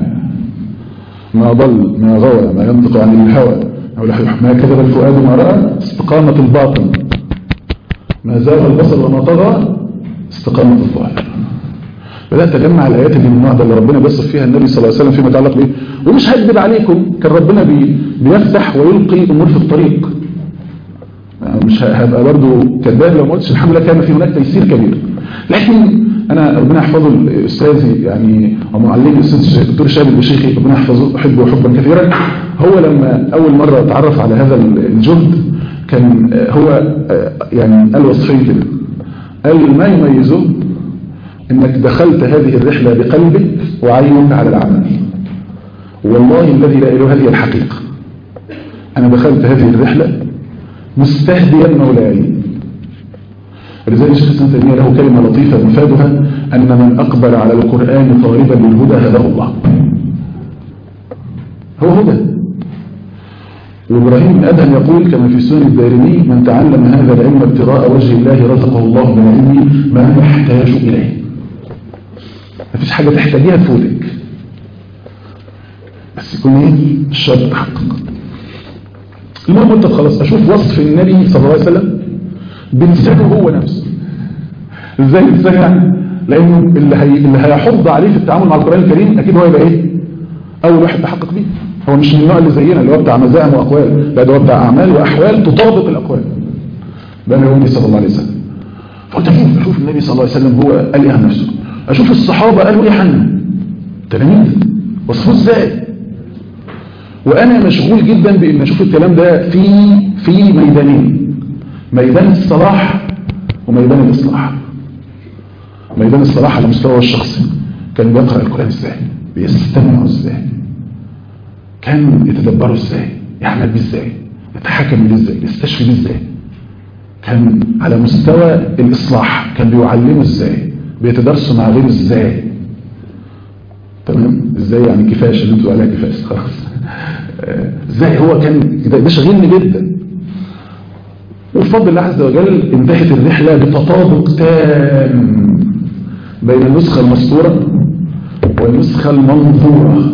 ما ضل ما غوى ما ينطق عن الهوى ما كذب الفؤاد ما رأى استقامة الباطن ما زاغ البصر وما طغى استقامة الظاهر بدأت أجمع الآيات اللي من النوع ده اللي ربنا بيصف فيها النبي صلى الله عليه وسلم فيما يتعلق به ومش هكذب عليكم كان ربنا بي بيفتح ويلقي أمور في الطريق مش هبقى برضو كذاب لو ما قلتش الحمد لله كان في هناك تيسير كبير لكن انا ربنا يحفظه الاستاذ يعني ومعلمي الاستاذ الدكتور شاب البشيخي ربنا يحفظه احبه حبا كثيرا هو لما اول مره اتعرف على هذا الجهد كان هو يعني قال وصفين كده قال ما يميزه انك دخلت هذه الرحله بقلبك وعينك على العمل والله الذي لا اله هذه الحقيقه انا دخلت هذه الرحله مستهديا مولاي ولذلك الشيخ الإسلام تيمية له كلمة لطيفة مفادها أن من أقبل على القرآن طالبا للهدى هداه الله هو هدى وإبراهيم بن أدهم يقول كما في سنن الدارمي من تعلم هذا العلم ابتغاء وجه الله رزقه الله من علمه ما يحتاج إليه ما فيش حاجة تحتاجيها تفوتك بس يكون ايه الشرط تحقق المهم قلت خلاص اشوف وصف النبي صلى الله عليه وسلم بلسانه هو نفسه ازاي لسانه يعني لانه اللي هي اللي هيحض عليه في التعامل مع القران الكريم اكيد هو يبقى ايه اول واحد تحقق بيه هو مش من النوع اللي زينا اللي هو بتاع مزاعم واقوال لا ده هو بتاع اعمال واحوال تطابق الاقوال ده النبي صلى الله عليه وسلم فقلت اشوف اشوف النبي صلى الله عليه وسلم هو قال ايه عن نفسه اشوف الصحابه قالوا ايه عنه تلاميذ وصفوه ازاي وانا مشغول جدا بان اشوف الكلام ده في في ميدانين ميدان الصلاح وميدان الاصلاح ميدان الصلاح على مستوى الشخصي كان بيقرا القران ازاي بيستمع ازاي كان يتدبره ازاي يعمل بيه ازاي يتحكم بيه ازاي يستشفي بيه ازاي كان على مستوى الاصلاح كان بيعلمه ازاي بيتدرسوا مع غيره ازاي تمام ازاي يعني كفاش اللي انتوا عليها كفاش خلاص ازاي هو كان ده شغلني جدا وبفضل الله عز وجل انتهت الرحلة بتطابق تام بين النسخة المسطورة والنسخة المنظورة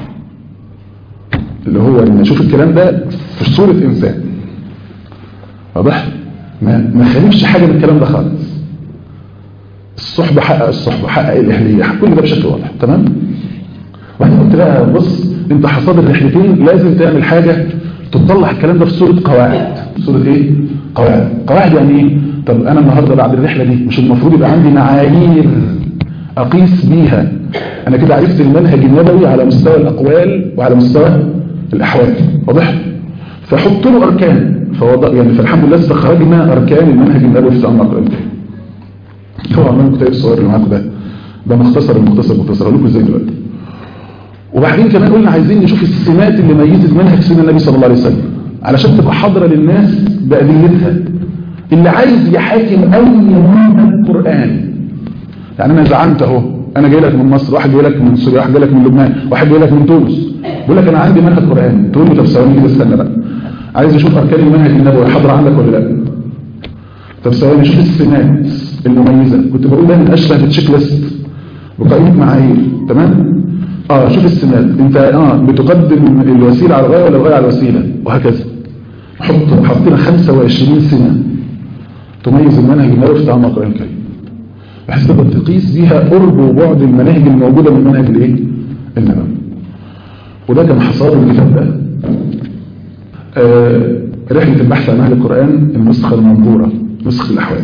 اللي هو ان اشوف الكلام ده في صورة انسان واضح ما ما خالفش حاجة من الكلام ده خالص الصحبة حقق الصحبة حقق الإهلية كل ده بشكل واضح تمام وبعدين قلت بقى بص انت حصاد الرحلتين لازم تعمل حاجة تطلع الكلام ده في صورة قواعد صورة ايه قواعد قواعد يعني ايه طب انا النهاردة بعد الرحلة دي مش المفروض يبقى عندي معايير اقيس بيها انا كده عرفت المنهج النبوي على مستوى الاقوال وعلى مستوى الاحوال واضح فحط له اركان فوضع يعني فالحمد لله استخرجنا اركان المنهج النبوي في التعامل مع القران هو عمال كتاب الصور اللي معاكم ده ده مختصر المختصر مختصر اقول لكم ازاي دلوقتي وبعدين كمان قلنا عايزين نشوف السمات اللي ميزت منهج سيدنا النبي صلى الله عليه وسلم علشان تبقى حاضره للناس بأدلتها اللي عايز يحاكم اي منهج قرآن يعني انا زعمت اهو انا جاي لك من مصر واحد جاي لك من سوريا واحد جاي لك من لبنان واحد جاي لك من تونس بيقول لك انا عندي منهج قرآن تقول له طب ثواني كده استنى بقى عايز اشوف اركان المنهج النبوي حاضره عندك ولا لا طب ثواني شوف السمات المميزه كنت بقول ده من اشبه بتشيك ليست وقائمه معايير تمام اه شوف السمات انت اه بتقدم الوسيله على الغايه ولا الغايه على الوسيله وهكذا حط حطينا 25 سنه تميز المنهج النبوي في التعامل مع القران الكريم بحيث تقدر تقيس بيها قرب وبعد المناهج الموجوده من المنهج الايه النبوي وده كان حصاد الكتاب ده آه رحله البحث عن اهل القران النسخه المنظوره نسخه الاحوال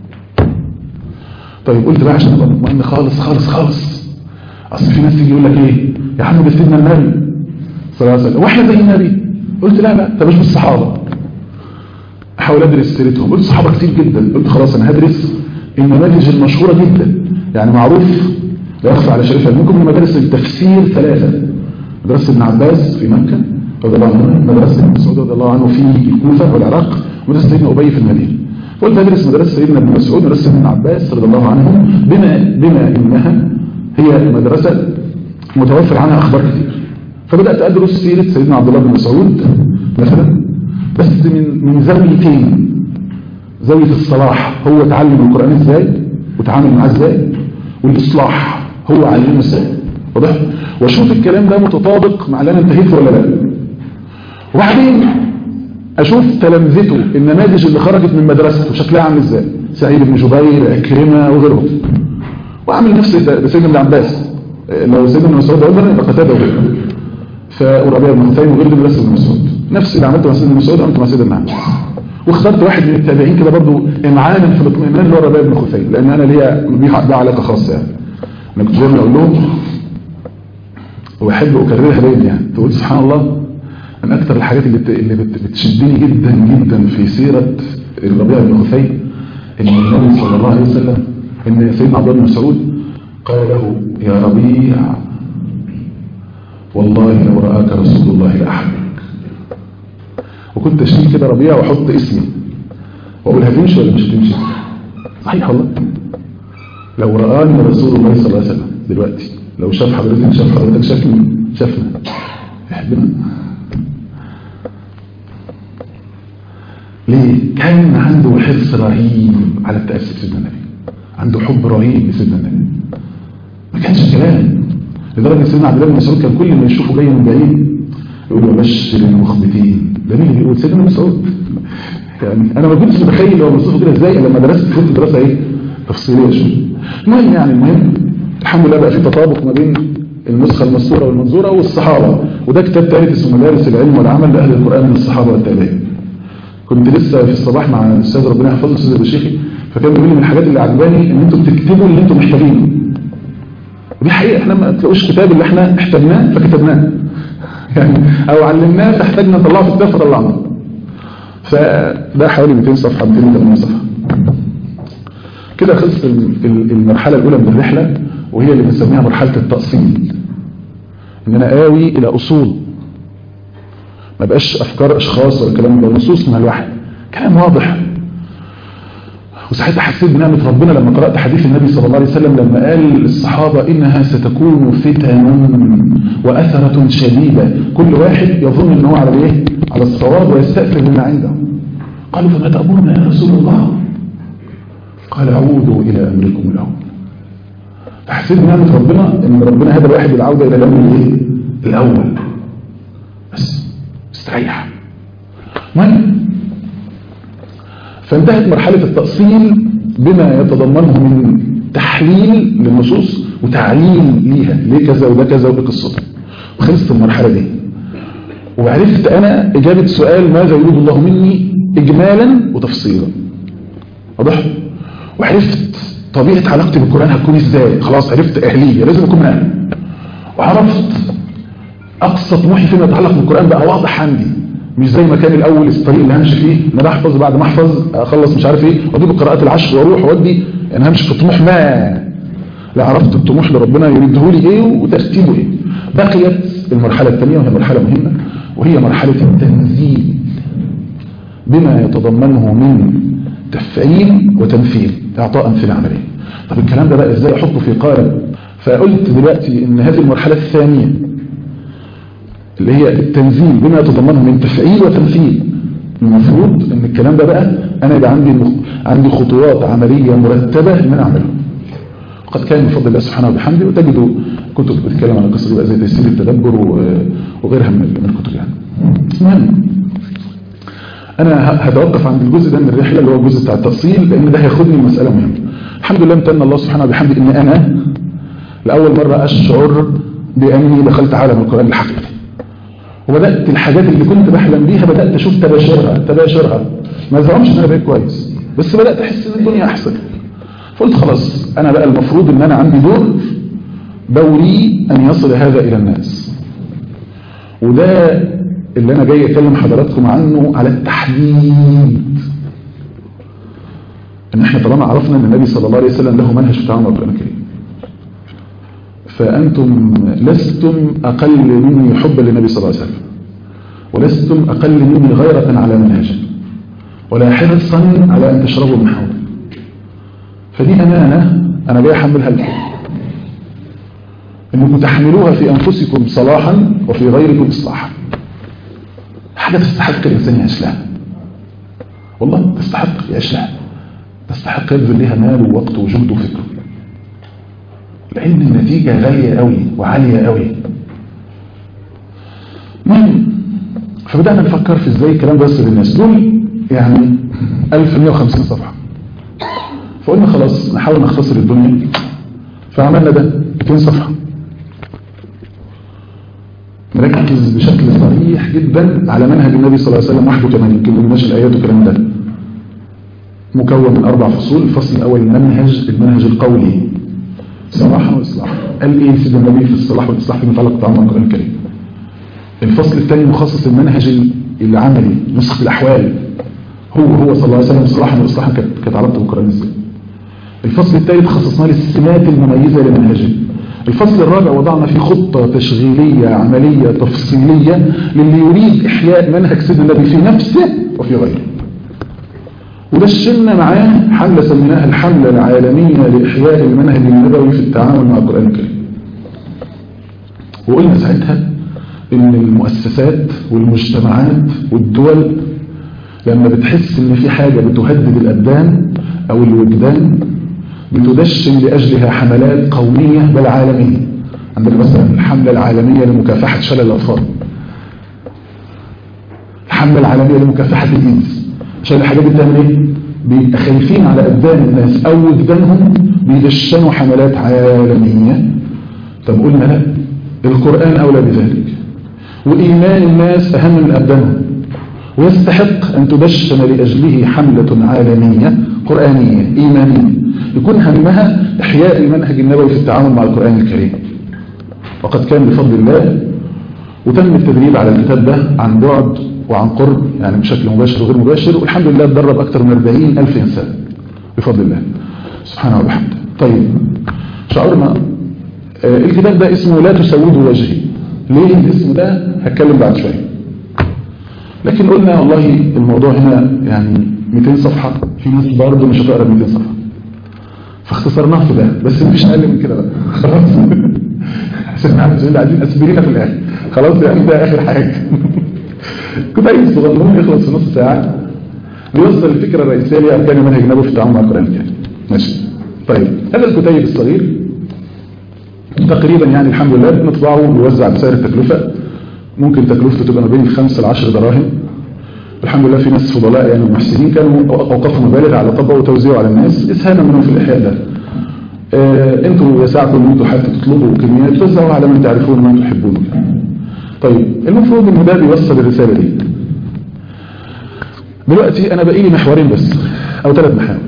طيب قلت بقى عشان ابقى مطمئن خالص خالص خالص اصل في ناس تيجي يقول لك ايه يا عم ده سيدنا النبي صلى الله عليه وسلم واحنا زي النبي قلت لا لا طب مش بالصحابه احاول ادرس سيرتهم قلت صحابه كتير جدا قلت خلاص انا هدرس النماذج المشهوره جدا يعني معروف لا يخفى على شريفها منكم من مدارس التفسير ثلاثه مدرسه ابن عباس في مكه رضي الله عنه مدرسه ابن مسعود رضي الله عنه في الكوفه والعراق ومدرسه سيدنا ابي في المدينه قلت ادرس مدرسه سيدنا ابن مسعود مدرسه ابن عباس رضي الله عنه بما بما انها هي مدرسة متوفر عنها أخبار كثير فبدأت أدرس سيرة سيدنا عبد الله بن مسعود مثلا بس من من زاويتين زاوية الصلاح هو اتعلم القرآن ازاي وتعامل معاه ازاي والإصلاح هو علمه ازاي واضح واشوف الكلام ده متطابق مع اللي انا انتهيته ولا لا وبعدين اشوف تلامذته النماذج اللي خرجت من مدرسته شكلها عامل ازاي سعيد بن جبير عكرمه وغيرهم واعمل نفس سيدنا ابن عباس لو سيدنا ابن مسعود عمر يبقى قتاده وغيره فربيع بن خثيم وغير دول بس ابن مسعود نفس اللي عملته مع سيدنا ابن مسعود عملته مع سيدنا عباس واخترت واحد من التابعين كده برضه امعانا في الاطمئنان اللي هو ربيع بن خثيم لان انا ليا بيه علاقه خاصه يعني انا كنت دايما اقول لهم واحب اكررها دايما يعني تقول سبحان الله من اكثر الحاجات اللي بت... اللي بت... بتشدني جدا جدا في سيره الربيع بن خثيم ان النبي صلى الله عليه وسلم ان سيدنا عبد الله بن مسعود قال له يا ربيع والله لو راك رسول الله لاحبك وكنت اشيل كده ربيع واحط اسمي واقول هتمشي ولا مش هتمشي صحيح والله لو رآني رسول الله صلى الله عليه وسلم دلوقتي لو شاف حضرتك شاف حضرتك شافني شافنا يحبنا ليه كان عنده حرص رهيب على التأسي بسيدنا النبي عنده حب رهيب لسيدنا النبي ما كانش كلام لدرجة سيدنا عبد الله بن مسعود كان كل ما يشوفه جاي من بعيد يقول له بشر المخبتين ده مين اللي بيقول سيدنا مسعود يعني انا ما كنتش متخيل هو بيوصفه كده ازاي لما درست كنت دراسه ايه تفصيليه شويه المهم يعني المهم الحمد لله بقى في تطابق ما بين النسخه المسطوره والمنظوره والصحابه وده كتاب ثالث اسمه مدارس العلم والعمل لاهل القران من الصحابه والتابعين كنت لسه في الصباح مع الاستاذ ربنا يحفظه الاستاذ البشيخي فكان بيقول لي من الحاجات اللي عجباني ان انتوا بتكتبوا اللي انتوا محتاجينه ودي حقيقه احنا ما تلاقوش كتاب اللي احنا احتاجناه فكتبناه يعني او علمناه فاحتاجنا نطلعه في كتاب فطلعناه فده حوالي 200 صفحه 280 صفحه كده خلصت المرحله الاولى من الرحله وهي اللي بنسميها مرحله التاصيل ان انا قاوي الى اصول ما بقاش افكار اشخاص ولا كلام ده نصوص من الوحي كلام واضح وساعتها حسيت بنعمه ربنا لما قرات حديث النبي صلى الله عليه وسلم لما قال للصحابه انها ستكون فتن واثره شديده كل واحد يظن ان هو على ايه على الصواب ويستاثر بما عنده قالوا فما تامرنا يا رسول الله قال عودوا الى امركم الاول فحسيت بنعمه ربنا ان ربنا هدى الواحد العوده الى الامر الايه الاول بس استريح المهم فانتهت مرحلة التأصيل بما يتضمنه من تحليل للنصوص وتعليل ليها ليه كذا وده كذا وده قصته وخلصت المرحلة دي وعرفت أنا إجابة سؤال ماذا يريد الله مني إجمالا وتفصيلا واضح وعرفت طبيعة علاقتي بالقرآن هتكون إزاي خلاص عرفت أهلية لازم أكون من أهل وعرفت أقصى طموحي فيما يتعلق بالقرآن بقى واضح عندي مش زي ما كان الاول الطريق اللي همشي فيه ان انا احفظ بعد ما احفظ اخلص مش عارف ايه واجيب القراءات العشر واروح واودي يعني همشي في طموح ما لا عرفت الطموح اللي ربنا يريده لي ايه وترتيبه ايه بقيت المرحله الثانيه وهي مرحله مهمه وهي مرحله التنزيل بما يتضمنه من تفعيل وتنفيذ اعطاء في العمليه طب الكلام ده بقى ازاي احطه في قالب فقلت دلوقتي ان هذه المرحله الثانيه اللي هي التنزيل بما يتضمنه من تفعيل وتمثيل المفروض ان الكلام ده بقى انا يبقى عندي عندي خطوات عمليه مرتبه ان انا اعملها وقد كان من فضل الله سبحانه وبحمده وتجدوا كتب بتتكلم عن القصه دي بقى زي تيسير التدبر وغيرها من الكتب يعني المهم انا هتوقف عند الجزء ده من الرحله اللي هو الجزء بتاع التفصيل لان ده هياخدني لمساله مهمه الحمد لله امتن الله سبحانه وبحمده ان انا لاول مره اشعر باني دخلت عالم القران الحقيقي وبدأت الحاجات اللي كنت بحلم بيها بدأت أشوف تباشرها تباشرها ما ظهرمش ان انا بقيت كويس بس بدأت أحس ان الدنيا أحسن فقلت خلاص أنا بقى المفروض ان أنا عندي دور دوري أن يصل هذا إلى الناس وده اللي أنا جاي أكلم حضراتكم عنه على التحديد ان احنا طالما عرفنا ان النبي صلى الله عليه وسلم له منهج في التعامل مع القرآن الكريم فأنتم لستم أقل مني حبا للنبي صلى الله عليه وسلم ولستم أقل مني غيرة على منهجه ولا حرصا على أن تشربوا من حوض فدي أمانة أنا جاي أحملها لكم أنكم تحملوها في أنفسكم صلاحا وفي غيركم إصلاحا حاجة تستحق الإنسان يعيش لها والله تستحق يعيش لها تستحق يبذل لها مال ووقت وجهد وفكر لان النتيجه غاليه قوي وعاليه قوي المهم فبدانا نفكر في ازاي الكلام ده يوصل للناس دول يعني 1150 صفحه فقلنا خلاص نحاول نختصر الدنيا فعملنا ده 200 صفحه نركز بشكل صريح جدا على منهج النبي صلى الله عليه وسلم وحده كمان يمكن ما قلناش الايات والكلام ده مكون من اربع فصول الفصل الاول المنهج المنهج القولي صلاحا واصلاحا قال ايه سيدنا النبي في الصلاح والاصلاح فيما يتعلق بتعامل القران الكريم الفصل الثاني مخصص المنهج العملي نسخ الاحوال هو هو صلى الله عليه وسلم صلاحا واصلاحا كانت علاقته بالقران ازاي الفصل الثالث خصصناه للسمات المميزه لمنهجه الفصل الرابع وضعنا فيه خطة تشغيلية عملية تفصيلية للي يريد إحياء منهج سيدنا النبي في نفسه وفي غيره ودشنا معاه حملة سميناها الحملة العالمية لإحياء المنهج النبوي في التعامل مع القرآن الكريم وقلنا ساعتها إن المؤسسات والمجتمعات والدول لما بتحس إن في حاجة بتهدد الأبدان أو الوجدان بتدشن لأجلها حملات قومية بل عالمية عندنا مثلا الحملة العالمية لمكافحة شلل الأطفال الحملة العالمية لمكافحة الإيدز عشان الحاجات دي بتعمل ايه؟ بيبقى خايفين على أبدان الناس أو وجدانهم بيدشنوا حملات عالمية طب قلنا لا القرآن أولى بذلك وإيمان الناس أهم من أبدانهم ويستحق أن تدشن لأجله حملة عالمية قرآنية إيمانية يكون همها إحياء المنهج النبوي في التعامل مع القرآن الكريم وقد كان بفضل الله وتم التدريب على الكتاب ده عن بعد وعن قرب يعني بشكل مباشر وغير مباشر والحمد لله اتدرب أكثر من 40 ألف إنسان بفضل الله سبحانه وبحمده طيب شعورنا آه الكتاب ده اسمه لا تسودوا وجهي ليه الاسم ده هتكلم بعد شوية لكن قلنا والله الموضوع هنا يعني 200 صفحة في ناس برضه مش هتقرا 200 صفحة فاختصرناه في ده بس مفيش اقل من كده بقى خلاص عشان عايزين عايزين اسبرينا في الاخر خلاص يعني ده اخر حاجه كنت عايز صغنون يخلص في نص ساعه بيوصل الفكره الرئيسيه لاركان منهج النبوي في التعامل مع القران الكريم ماشي طيب هذا الكتيب الصغير تقريبا يعني الحمد لله بنطبعه ويوزع بسعر التكلفه ممكن تكلفته تبقى ما بين الخمس ل 10 دراهم الحمد لله في ناس فضلاء يعني محسنين كانوا اوقفوا مبالغ على طبقه وتوزيعه على الناس اسهاما منهم في الاحياء ده آه انتوا يسعكم ان انتوا حتى تطلبوا كميات توزعوها على من تعرفون ومن تحبون طيب المفروض ان ده بيوصل الرساله دي دلوقتي انا باقي لي محورين بس او ثلاث محاور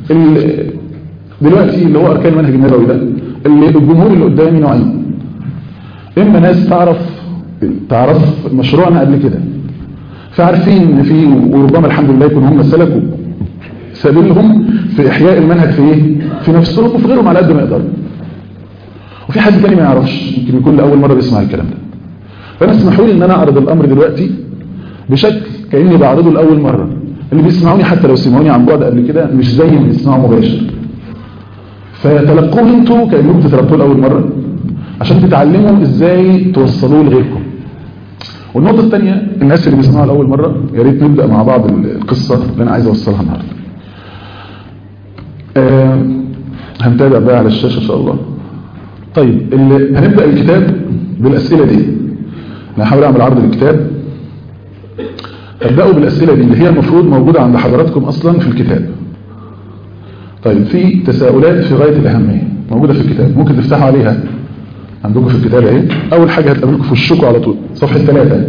دلوقتي اللي هو اركان المنهج النبوي ده اللي الجمهور اللي قدامي نوعين اما ناس تعرف تعرف مشروعنا قبل كده فعارفين ان في وربما الحمد لله يكون هم سلكوا سبيلهم في احياء المنهج في ايه في نفسهم وفي غيرهم على قد ما يقدروا وفي حد تاني ما يعرفش يمكن يكون لاول مره بيسمع الكلام ده فانا اسمحوا لي ان انا اعرض الامر دلوقتي بشكل كاني بعرضه لاول مره اللي بيسمعوني حتى لو سمعوني عن بعد قبل كده مش زي اللي بيسمعوا مباشر فتلقوه انتوا كانكم بتتلقوه لاول مره عشان تتعلموا ازاي توصلوه لغيركم والنقطة الثانية الناس اللي بيسمعوا لأول مرة يا ريت نبدأ مع بعض القصة اللي أنا عايز أوصلها النهاردة آه هنتابع بقى على الشاشة إن شاء الله طيب اللي هنبدأ الكتاب بالأسئلة دي أنا هحاول أعمل عرض للكتاب أبدأوا بالأسئلة دي اللي هي المفروض موجودة عند حضراتكم أصلا في الكتاب طيب في تساؤلات في غاية الأهمية موجودة في الكتاب ممكن تفتحوا عليها عندكم في الكتاب اهي اول حاجه هتقابلكم في وشكم على طول صفحه 3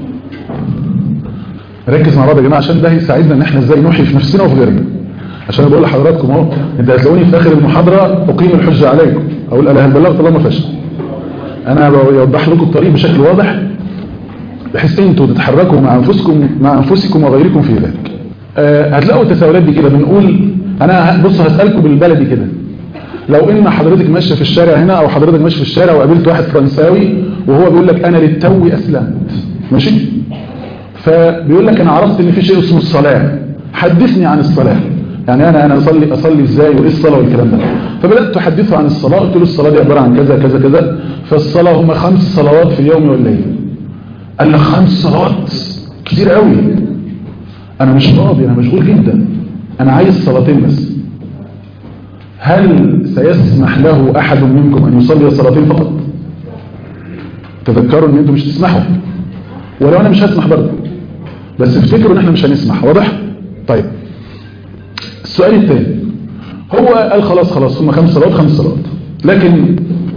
ركز مع بعض يا جماعه عشان ده هيساعدنا ان احنا ازاي نحيي في نفسنا وفي غيرنا عشان انا بقول لحضراتكم اهو انت هتلاقوني في اخر المحاضره اقيم الحجه عليكم اقول انا هل بلغت الله ما فشل انا بوضح لكم الطريق بشكل واضح بحيث انتوا تتحركوا مع انفسكم مع انفسكم وغيركم في ذلك أه هتلاقوا التساؤلات دي كده بنقول انا بصوا هسالكم بالبلدي كده لو ان حضرتك ماشيه في الشارع هنا او حضرتك ماشي في الشارع وقابلت واحد فرنساوي وهو بيقول لك انا للتو اسلمت ماشي فبيقول لك انا عرفت ان في شيء اسمه الصلاه حدثني عن الصلاه يعني انا انا اصلي اصلي ازاي وايه الصلاه والكلام ده فبدات تحدثه عن الصلاه قلت له الصلاه دي عباره عن كذا كذا كذا فالصلاه هم خمس صلوات في اليوم والليل قال لك خمس صلوات كتير قوي انا مش فاضي انا مشغول جدا انا عايز صلاتين بس هل سيسمح له احد منكم ان يصلي صلاتين فقط تذكروا ان انتم مش تسمحوا ولو انا مش هسمح برضه بس افتكروا ان احنا مش هنسمح واضح طيب السؤال الثاني هو قال خلاص خلاص هم خمس صلوات خمس صلوات لكن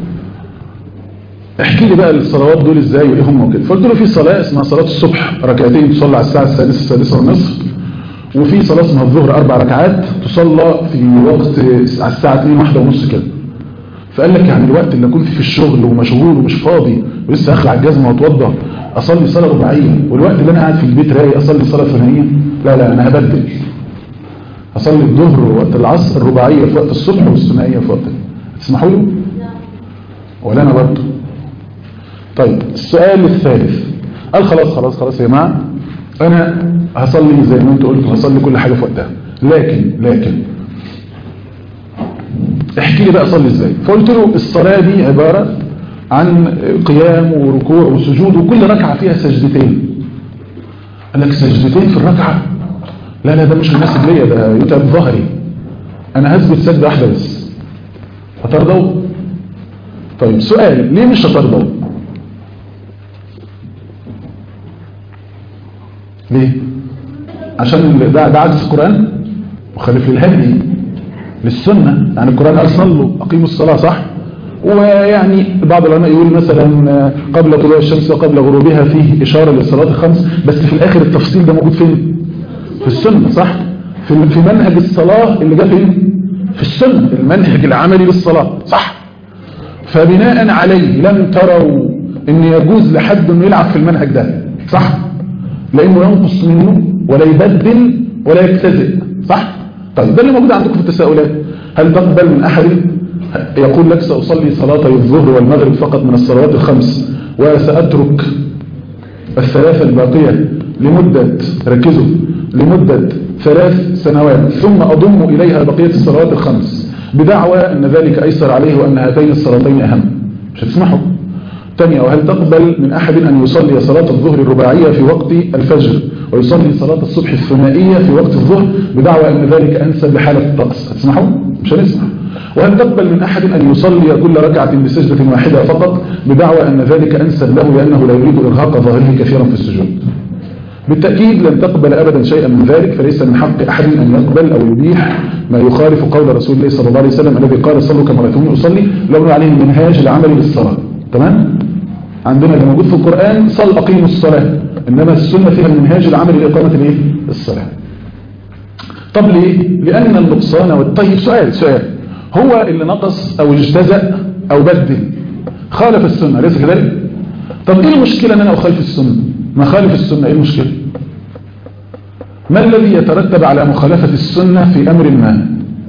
احكي لي بقى الصلوات دول ازاي وايه هم وكده فقلت له في صلاه اسمها صلاه الصبح ركعتين تصلى على الساعه السادسه السادسه والنصف وفي صلاه اسمها الظهر اربع ركعات تصلى في وقت على الساعه 2 واحدة ونص كده فقال لك يعني الوقت اللي اكون فيه في الشغل ومشغول ومش فاضي ولسه اخلع الجزمه واتوضى اصلي صلاه رباعيه والوقت اللي انا قاعد في البيت رايق اصلي صلاه ثنائيه لا لا انا هبدل اصلي الظهر وقت العصر الرباعيه في وقت الصبح والثنائيه في وقت تسمحوا لي ولا انا برضه طيب السؤال الثالث قال خلاص خلاص خلاص يا جماعه انا هصلي زي ما انت قلت هصلي كل حاجه في وقتها لكن لكن احكي لي بقى اصلي ازاي فقلت له الصلاه دي عباره عن قيام وركوع وسجود وكل ركعه فيها سجدتين قال لك سجدتين في الركعه لا لا ده مش مناسب ليا ده يتعب ظهري انا هثبت سجده واحده بس هترضوا طيب سؤال ليه مش هترضوا ليه عشان ده, ده عكس القرآن مخالف للهدي للسنة يعني القرآن قال صلوا أقيموا الصلاة صح ويعني بعض العلماء يقول مثلا قبل طلوع الشمس وقبل غروبها فيه إشارة للصلاة الخمس بس في الآخر التفصيل ده موجود فين في السنة صح في في منهج الصلاة اللي جاء فين في السنة المنهج العملي للصلاة صح فبناء عليه لم تروا ان يجوز لحد انه يلعب في المنهج ده صح لانه ينقص منه ولا يبدل ولا يبتزئ صح طيب ده اللي موجود عندكم في التساؤلات هل تقبل من احد يقول لك سأصلي صلاتي الظهر والمغرب فقط من الصلوات الخمس وسأترك الثلاثة الباقية لمدة ركزوا لمدة ثلاث سنوات ثم أضم إليها بقية الصلوات الخمس بدعوى أن ذلك أيسر عليه وأن هاتين الصلاتين أهم مش هتسمحوا ثانية وهل تقبل من أحد أن يصلي صلاة الظهر الرباعية في وقت الفجر ويصلي صلاة الصبح الثنائية في وقت الظهر بدعوى أن ذلك أنسب لحالة الطقس هتسمحوا؟ مش هنسمح وهل تقبل من أحد أن يصلي كل ركعة بسجدة واحدة فقط بدعوى أن ذلك أنسب له لأنه لا يريد إرهاق ظاهره كثيرا في السجود بالتأكيد لن تقبل أبدا شيئا من ذلك فليس من حق أحد أن يقبل أو يبيح ما يخالف قول رسول الله صلى الله عليه وسلم الذي قال صلوا كما رأيتموني أصلي لو عليه المنهاج العملي للصلاة تمام؟ عندنا اللي موجود في القرآن صل أقيموا الصلاة إنما السنة فيها المنهاج العملي لإقامة الإيه؟ الصلاة طب ليه؟ لأن النقصان والطيب سؤال سؤال هو اللي نقص أو اجتزأ أو بدل خالف السنة ليس كذلك؟ طب إيه المشكلة أن أنا أخالف السنة؟ ما خالف السنة إيه المشكلة؟ ما الذي يترتب على مخالفة السنة في أمر ما؟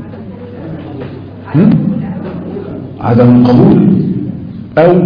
هم؟ عدم القبول أو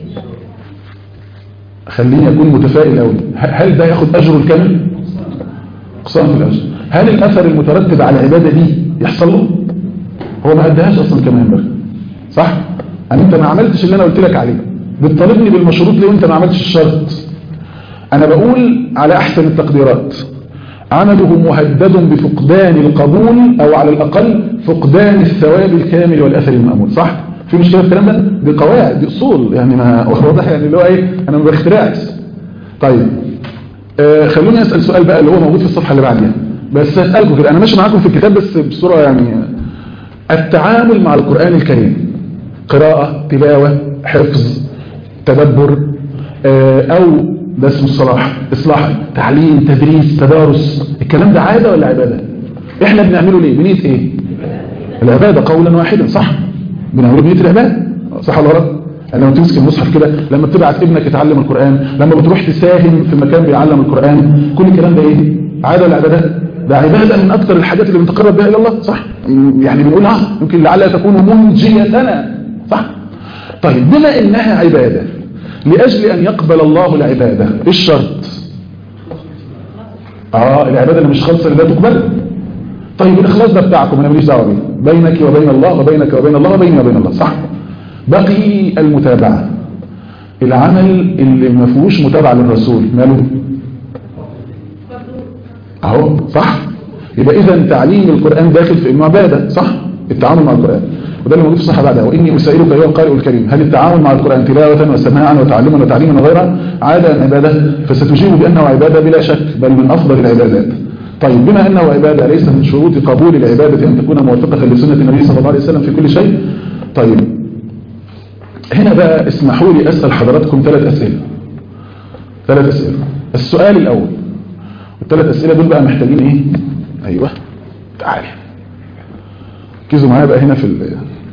خليني أكون متفائل أوي هل ده ياخد أجره الكامل؟ اقسام في الأجر هل الأثر المترتب على العبادة دي يحصل له؟ هو ما أدهاش أصلا كما ينبغي صح؟ يعني أنت ما عملتش اللي أنا قلت لك عليه بتطالبني بالمشروط ليه وأنت ما عملتش الشرط أنا بقول على أحسن التقديرات عمله مهدد بفقدان القبول أو على الأقل فقدان الثواب الكامل والأثر المأمول صح؟ في مشكلة في الكلام ده؟ دي قواعد دي أصول يعني ما واضح يعني اللي هو إيه أنا ما بخترعش طيب آه خلوني أسأل سؤال بقى اللي هو موجود في الصفحة اللي بعديها بس أسألكم كده أنا ماشي معاكم في الكتاب بس بصورة يعني التعامل مع القرآن الكريم قراءة تلاوة حفظ تدبر آه أو ده اسمه الصلاح إصلاح تعليم تدريس تدارس الكلام ده عادة ولا عبادة احنا بنعمله ليه بنية ايه العبادة قولا واحدا صح بنعمله بنية العبادة صح ولا غلط يعني لما تمسك المصحف كده لما بتبعت ابنك يتعلم القرآن لما بتروح تساهم في مكان بيعلم القرآن كل الكلام ده ايه عادة ولا عبادة ده عبادة من أكثر الحاجات اللي بنتقرب بها إلى الله صح يعني بنقولها يمكن لعلها تكون منجية لنا صح طيب بما إنها عبادة لأجل أن يقبل الله العبادة إيه الشرط آه العبادة اللي مش خالصة لا تقبل طيب الإخلاص ده بتاعكم أنا ماليش دعوه بيه بينك وبين الله وبينك وبين الله وبيني وبين الله صح بقي المتابعة العمل اللي ما فيهوش متابعة للرسول ماله اهو صح يبقى اذا تعليم القرآن داخل في انه عبادة صح التعامل مع القرآن وده اللي موجود في الصحة بعدها وإني أسألك أيها القارئ الكريم هل التعامل مع القرآن تلاوة وسماعا وتعلما وتعليما وغيرها عادة أم عبادة فستجيب بأنه عبادة بلا شك بل من أفضل العبادات طيب بما أنه عبادة ليس من شروط قبول العبادة أن تكون موافقة لسنة النبي صلى الله عليه وسلم في كل شيء طيب هنا بقى اسمحوا لي أسأل حضراتكم ثلاث أسئلة ثلاث أسئلة السؤال الأول والثلاث أسئلة دول بقى محتاجين إيه أيوة تعالي ركزوا معايا بقى هنا في ال...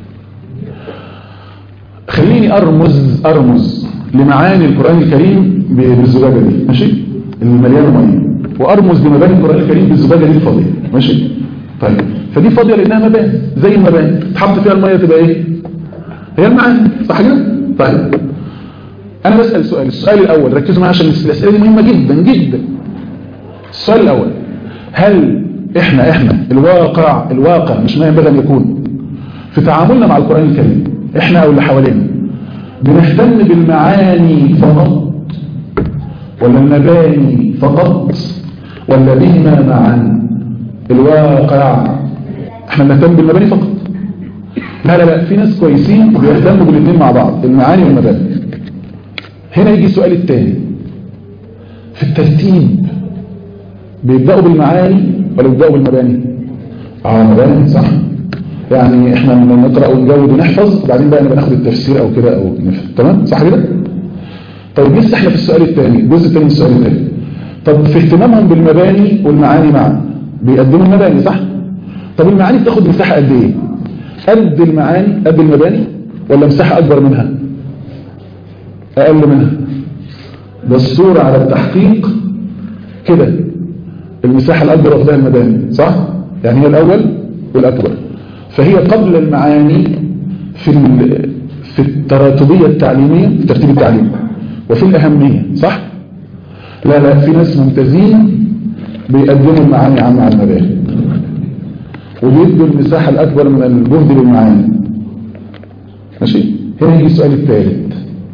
خليني أرمز أرمز لمعاني القرآن الكريم بالزجاجة دي ماشي المليانة مية وأرمز لمباني القرآن الكريم بالزجاجة دي الفاضية ماشي طيب فدي فاضية لأنها مباني زي المباني تحط فيها المية تبقى إيه هي المعاني صح كده طيب أنا بسأل سؤال السؤال الأول ركزوا معايا عشان الأسئلة دي مهمة جدا جدا السؤال الأول هل إحنا إحنا الواقع الواقع مش ما ينبغي أن يكون في تعاملنا مع القرآن الكريم إحنا أو اللي حوالينا بنهتم بالمعاني فقط ولا المباني فقط ولا بهما معا الواقع احنا بنهتم بالمباني فقط لا لا لا في ناس كويسين بيهتموا بالاثنين مع بعض المعاني والمباني هنا يجي السؤال الثاني في الترتيب بيبدأوا بالمعاني ولا بيبدأوا بالمباني اه مباني صح يعني احنا نقرأ ونجود ونحفظ وبعدين بقى نبقى ناخد التفسير او كده او نفهم تمام صح كده طيب لسه احنا في السؤال الثاني الجزء الثاني من السؤال الثاني طب في اهتمامهم بالمباني والمعاني معا بيقدموا المباني صح طب المعاني بتاخد مساحة قد ايه قد المعاني قد المباني ولا مساحة اكبر منها اقل منها ده الصورة على التحقيق كده المساحة الاكبر واخدها المباني صح يعني هي الاول والاكبر فهي قبل المعاني في في التراتبية التعليمية في ترتيب التعليم وفي الأهمية صح؟ لا لا في ناس ممتازين بيقدموا المعاني عن مع المباني وبيدوا المساحة الأكبر من الجهد للمعاني ماشي؟ هنا يجي السؤال الثالث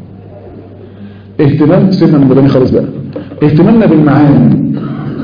اهتمام سيبنا من المباني خالص بقى اهتمامنا بالمعاني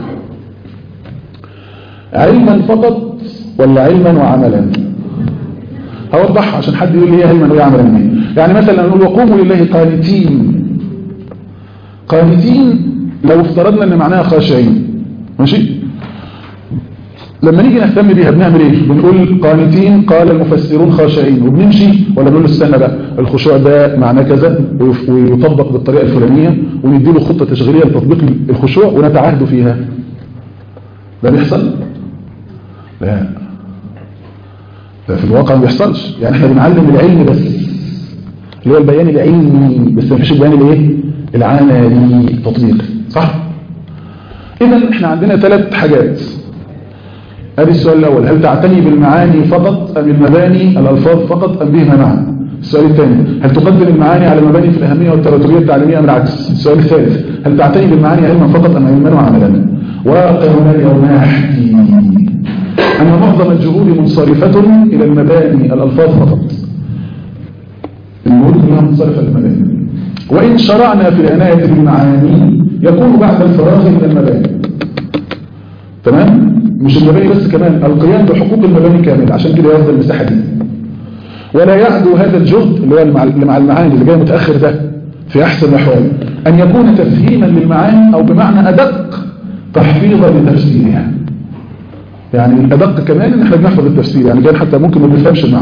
علما فقط ولا علما وعملا هوضحها عشان حد يقول لي ايه علما وايه عملا ايه يعني مثلا نقول وقوموا لله قانتين قانتين لو افترضنا ان معناها خاشعين ماشي لما نيجي نهتم بيها بنعمل ايه بنقول قانتين قال المفسرون خاشعين وبنمشي ولا نقول له استنى بقى الخشوع ده معناه كذا ويطبق بالطريقه الفلانيه ونديله خطه تشغيليه لتطبيق الخشوع ونتعهد فيها ده بيحصل لا ده في الواقع ما بيحصلش يعني احنا بنعلم العلم بس اللي هو البيان العلمي بس ما فيش البيان الايه العملي التطبيق صح اذا احنا عندنا ثلاث حاجات ادي السؤال الاول هل تعتني بالمعاني فقط ام المباني الالفاظ فقط ام بهما معا السؤال الثاني هل تقدم المعاني على المباني في الاهميه والتراتبيه التعليميه ام العكس السؤال الثالث هل تعتني بالمعاني علما فقط ام علما وعملا واقعنا اليوم يحكي أن معظم الجهود منصرفة إلى المباني الألفاظ فقط الجهود كلها منصرفة للمباني وإن شرعنا في العناية بالمعاني يكون بعد الفراغ من المباني تمام؟ مش المباني بس كمان القيام بحقوق المباني كامل عشان كده يفضل المساحة دي ولا يعدو هذا الجهد اللي هو اللي مع المعاني اللي جاي متأخر ده في أحسن الأحوال أن يكون تفهيما للمعاني أو بمعنى أدق تحفيظا لتفسيرها يعني الأدق كمان ان احنا بنحفظ التفسير يعني كان حتى ممكن ما بنفهمش المعنى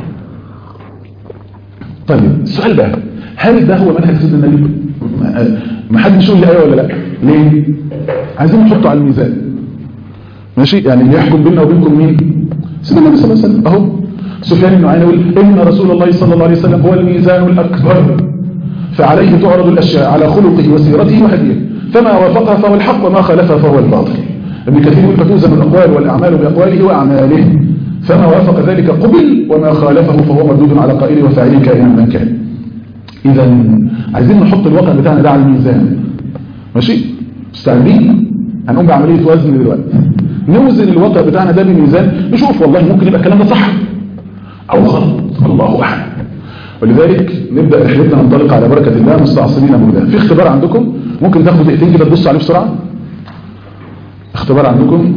طيب السؤال بقى هل ده هو منهج سيدنا النبي ما حدش يقول لي ايوه ولا لا ليه عايزين نحطه على الميزان ماشي يعني اللي يحكم بيننا وبينكم مين سيدنا النبي صلى الله عليه وسلم اهو سفيان بن عيينة يقول ان رسول الله صلى الله عليه وسلم هو الميزان الاكبر فعليه تعرض الاشياء على خلقه وسيرته وهديه فما وافقها فهو الحق وما خالفها فهو الباطل ابن كثير يقول فتوزن الأقوال والأعمال بأقواله وأعماله فما وافق ذلك قبل وما خالفه فهو مردود على قائله وفاعله كائنا من كان إذا عايزين نحط الواقع بتاعنا ده على الميزان ماشي مستعدين هنقوم بعملية وزن دلوقتي نوزن الواقع بتاعنا ده بميزان نشوف والله ممكن يبقى الكلام ده صح أو غلط الله أعلم ولذلك نبدأ رحلتنا ننطلق على بركة الله مستعصمين مهدا في اختبار عندكم ممكن تاخدوا دقيقتين كده تبصوا عليه بسرعة اختبار عندكم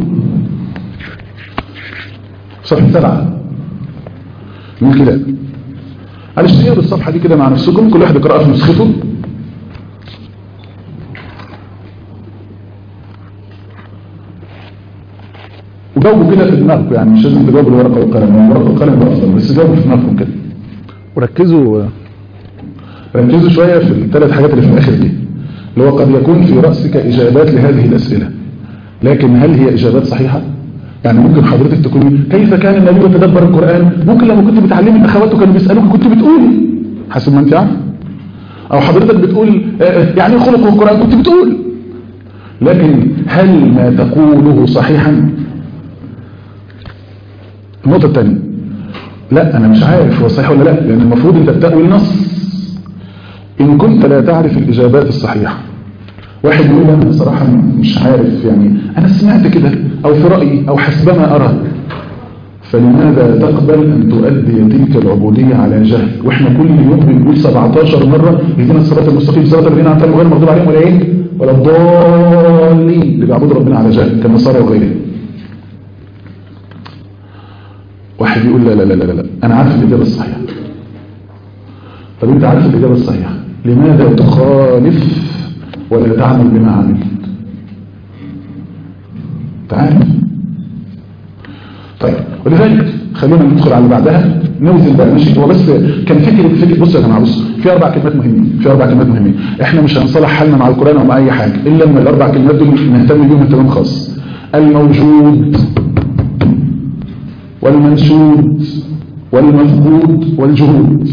صفحة سبعة من كده معلش تقروا الصفحة دي كده مع نفسكم كل واحد يقرأها في نسخته وجاوبوا كده في دماغكم يعني مش لازم تجاوبوا الورقة والقلم الورقة والقلم ده أفضل بس جاوبوا في دماغكم كده وركزوا ركزوا شوية في الثلاث حاجات اللي في الآخر دي اللي هو قد يكون في رأسك إجابات لهذه الأسئلة لكن هل هي إجابات صحيحة؟ يعني ممكن حضرتك تكون كيف كان النبي يتدبر القرآن ممكن لما كنت بتعلمي الأخوات وكانوا بيسألوك كنت بتقولي حسب ما انت عارف أو حضرتك بتقول يعني خلق القرآن كنت بتقول لكن هل ما تقوله صحيحا النقطة الثانية لا أنا مش عارف هو صحيح ولا لا لأن المفروض أنت بتأوي النص إن كنت لا تعرف الإجابات الصحيحة واحد يقول أنا صراحة مش عارف يعني أنا سمعت كده أو في رأيي أو حسبما أرى فلماذا تقبل أن تؤدي تلك العبودية على جهل وإحنا كل يوم بنقول 17 مرة يدينا الصراط المستقيم صراط الذين أنعمت عليهم غير المغضوب عليهم ولا إيه ولا الضالين اللي بيعبدوا ربنا على جهل كالنصارى وغيرهم واحد يقول لا لا لا لا لا أنا عارف الإجابة الصحيحة طب أنت عارف الإجابة الصحيحة لماذا تخالف ولا تعمل بما عملت تعالى طيب ولذلك خلينا ندخل على بعدها نوزن بقى ماشي هو بس كان فكرة فكرة بصوا يا جماعه بصوا في اربع كلمات مهمين في اربع كلمات مهمين احنا مش هنصلح حالنا مع القران او مع اي حاجه الا لما الاربع كلمات دول نهتم بيهم اهتمام خاص الموجود والمنشود والمفقود والجهود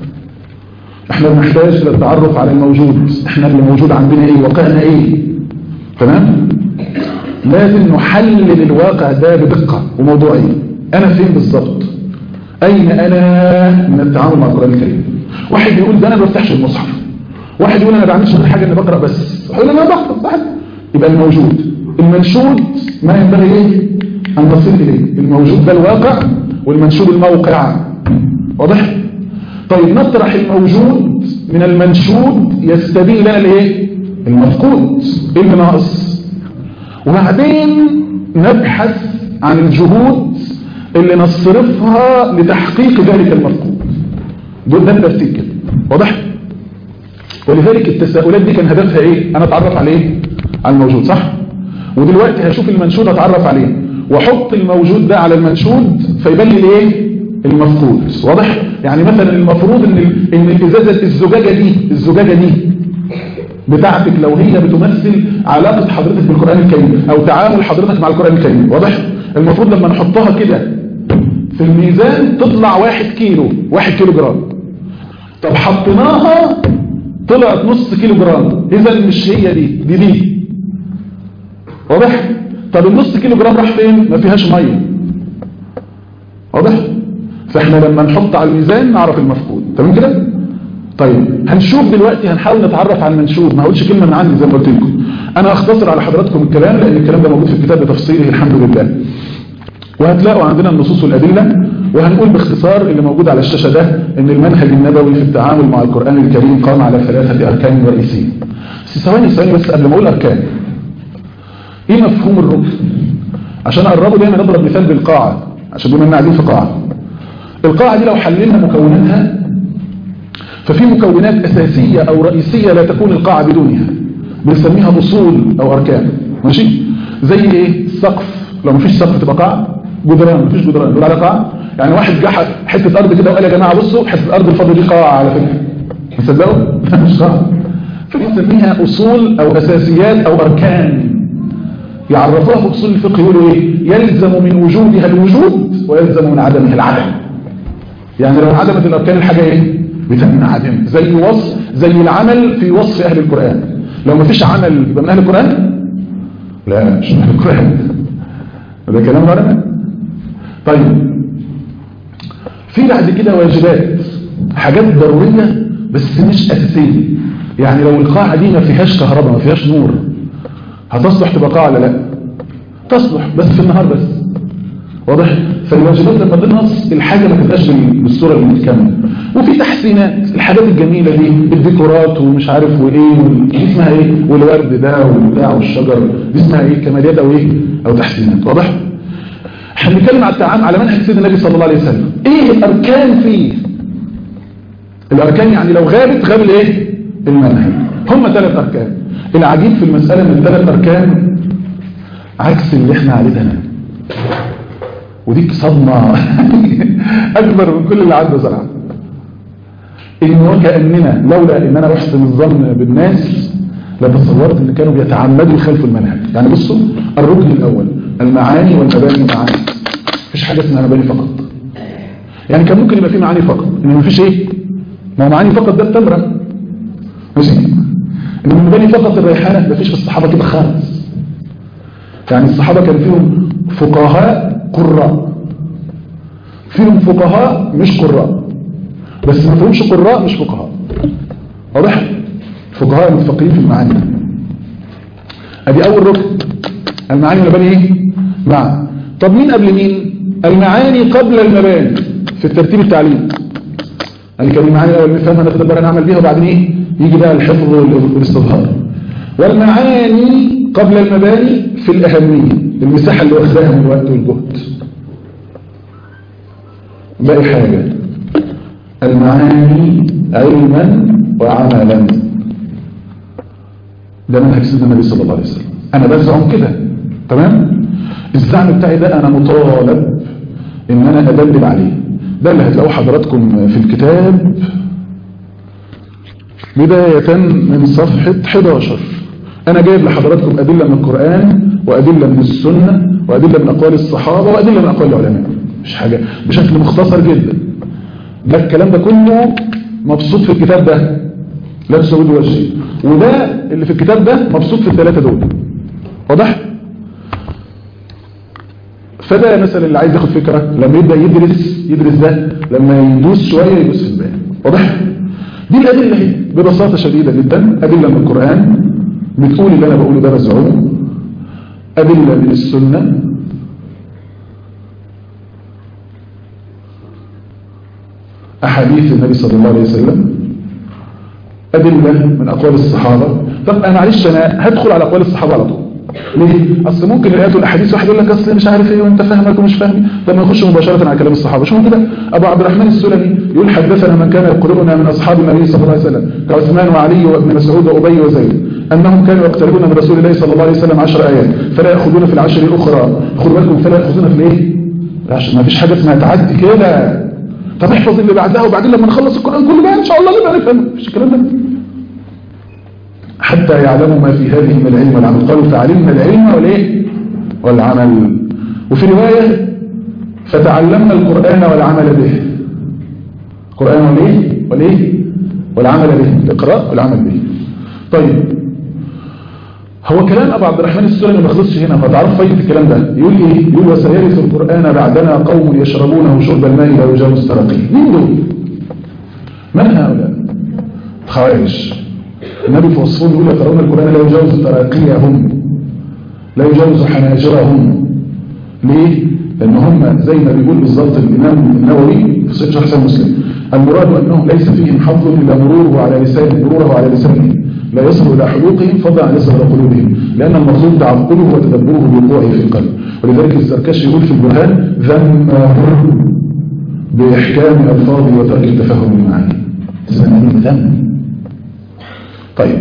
احنا بنحتاج الى التعرف على الموجود احنا اللي موجود عندنا ايه واقعنا ايه تمام لازم نحلل الواقع ده بدقة وموضوعية انا فين بالظبط اين انا من التعامل مع القرآن الكريم واحد يقول ده انا ما بفتحش المصحف واحد يقول انا بعملش غير حاجة اني بقرأ بس يقول انا بحفظ صح يبقى الموجود المنشود ما ينبغي ايه ان تصل اليه الموجود ده الواقع والمنشود الموقع واضح طيب نطرح الموجود من المنشود يستبين لنا الايه المفقود ايه اللي ناقص وبعدين نبحث عن الجهود اللي نصرفها لتحقيق ذلك المفقود دول ده الترتيب كده واضح ولذلك التساؤلات دي كان هدفها ايه انا اتعرف عليه على الموجود صح ودلوقتي هشوف المنشود اتعرف عليه واحط الموجود ده على المنشود فيبان لي الايه المفقود واضح يعني مثلا المفروض ان ان الازازه الزجاجه دي الزجاجه دي بتاعتك لو هي بتمثل علاقه حضرتك بالقران الكريم او تعامل حضرتك مع القران الكريم واضح المفروض لما نحطها كده في الميزان تطلع واحد كيلو واحد كيلو جرام طب حطيناها طلعت نص كيلو جرام اذا مش هي دي دي دي واضح طب النص كيلو جرام راح فين ما فيهاش ميه واضح فاحنا لما نحط على الميزان نعرف المفقود تمام كده طيب هنشوف دلوقتي هنحاول نتعرف على المنشود ما اقولش كلمه من عندي زي ما قلت لكم انا اختصر على حضراتكم الكلام لان الكلام ده موجود في الكتاب بتفصيله الحمد لله وهتلاقوا عندنا النصوص والادله وهنقول باختصار اللي موجود على الشاشه ده ان المنهج النبوي في التعامل مع القران الكريم قام على ثلاثه اركان رئيسيه بس ثواني ثواني بس قبل ما اقول اركان ايه مفهوم الركن عشان اقربه دايما نضرب مثال بالقاعه عشان بما ان قاعدين في قاعه القاعدة دي لو حللنا مكوناتها ففي مكونات أساسية أو رئيسية لا تكون القاعة بدونها بنسميها أصول أو أركان ماشي زي إيه السقف لو مفيش سقف تبقى قاعة جدران مفيش جدران نقول على قاعة يعني واحد جحد حتة أرض كده وقال يا جماعة بصوا حتة الأرض الفاضية دي قاعة على فكرة تصدقوا؟ مش قاعة فبنسميها أصول أو أساسيات أو أركان يعرفوها في أصول الفقه يقولوا إيه يلزم من وجودها الوجود ويلزم من عدمها العدم يعني لو عدمت الأركان الحاجة إيه بتنعدم زي وصف زي العمل في وصف أهل القرآن لو ما فيش عمل يبقى من أهل القرآن لا مش من أهل القرآن ده كلام غيرنا طيب في بعد كده واجبات حاجات ضرورية بس مش أساسية يعني لو القاعة دي ما فيهاش كهرباء ما فيهاش نور هتصلح تبقى قاعة ولا لا تصلح بس في النهار بس واضح فالواجبات لما تنقص الحاجة ما تبقاش بالصورة المتكاملة وفي تحسينات الحاجات الجميلة دي الديكورات ومش عارف وايه دي اسمها ايه والورد ده والبتاع والشجر دي اسمها ايه كماليات او ايه او تحسينات واضح احنا بنتكلم على التعامل على منهج سيدنا النبي صلى الله عليه وسلم ايه الاركان فيه الاركان يعني لو غابت غاب الايه المنهج هم ثلاث اركان العجيب في المساله ان الثلاث اركان عكس اللي احنا عارفينها وديك صدمه اكبر من كل اللي عنده صراحه ان وكاننا لولا ان انا احسن الظن بالناس لتصورت ان كانوا بيتعمدوا يخالفوا المنهج يعني بصوا الركن الاول المعاني والمباني معاني مفيش حاجه اسمها مباني فقط يعني كان ممكن يبقى في معاني فقط ان مفيش ايه ما هو معاني فقط ده التمره ماشي ان المباني فقط الريحانه مفيش في الصحابه كده خالص يعني الصحابه كان فيهم فقهاء قراء فيهم فقهاء مش قراء بس ما فيهمش قراء مش فقهاء واضح فقهاء متفقين في المعاني ادي اول ركن المعاني والمباني ايه مع طب مين قبل مين المعاني قبل المباني في الترتيب التعليمي يعني كان المعاني الاول نفهمها نقدر نعمل بيها وبعدين ايه يجي بقى الحفظ والاستظهار والمعاني قبل المباني في الاهميه المساحه اللي واخداها من الوقت والجهد باقي حاجه المعاني علما وعملا ده منهج سيدنا النبي صلى الله عليه وسلم انا بزعم كده تمام الزعم بتاعي ده انا مطالب ان انا ادلل عليه ده اللي هتلاقوه حضراتكم في الكتاب بداية من صفحة 11 انا جايب لحضراتكم ادلة من القرآن وادلة من السنة وادلة من اقوال الصحابة وادلة من اقوال العلماء مش حاجة بشكل مختصر جدا ده الكلام ده كله مبسوط في الكتاب ده لا تسود وجهي وده اللي في الكتاب ده مبسوط في الثلاثة دول واضح فده مثلا اللي عايز ياخد فكرة لما يبدأ يدرس يدرس ده لما يدوس شوية يدوس في الباقي واضح دي الأدلة هي ببساطة شديدة جدا أدلة من القرآن بتقول اللي أنا بقوله ده بزعوم أدلة من السنة أحاديث النبي صلى الله عليه وسلم أدلة من أقوال الصحابة طب أنا معلش أنا هدخل على أقوال الصحابة على طول ليه؟ أصل ممكن الآيات والأحاديث واحد يقول لك أصل مش عارف إيه وأنت فاهمك ومش فاهمي لما يخش مباشرة على كلام الصحابة شو كده أبو عبد الرحمن السلمي يقول حدثنا من كان يقرؤنا من أصحاب النبي صلى الله عليه وسلم كعثمان وعلي وابن مسعود وأبي وزيد أنهم كانوا يقتربون من رسول الله صلى الله عليه وسلم عشر آيات فلا يأخذون في العشر الأخرى خذوا بالكم فلا يأخذون في الإيه؟ ما فيش حاجة اسمها تعدي كده طب احفظ اللي بعدها وبعدين لما نخلص القرآن كله بقى إن شاء الله نبقى نفهم مش الكلام ده حتى يعلموا ما في هذه من العلم والعمل قالوا فعلمنا العلم والايه والعمل وفي رواية فتعلمنا القرآن والعمل به القرآن والايه والايه والعمل به الاقراء والعمل به طيب هو كلام أبو عبد الرحمن السلمي ما خلصش هنا فتعرف فايدة الكلام ده يقول ايه يقول وسيرث القرآن بعدنا قوم يشربونه شرب الماء لا يجاوز ترقيه مين دول من هؤلاء خوارج النبي في وصفهم يقول يقرؤون القرآن لا يجاوز تراقيهم لا يجاوز حناجرهم ليه؟ لأن هم زي ما بيقول بالظبط الإمام النووي في صحيح شرح مسلم المراد أنهم ليس فيهم حظ إلا مروره على لسان مروره على لسانهم لا يصل إلى حلوقهم فضلا عن يصل إلى قلوبهم لأن المقصود تعقله وتدبره بوقوعه في القلب ولذلك الزركشي يقول في البرهان ذم بإحكام ألفاظه وترك التفهم المعاني ذم طيب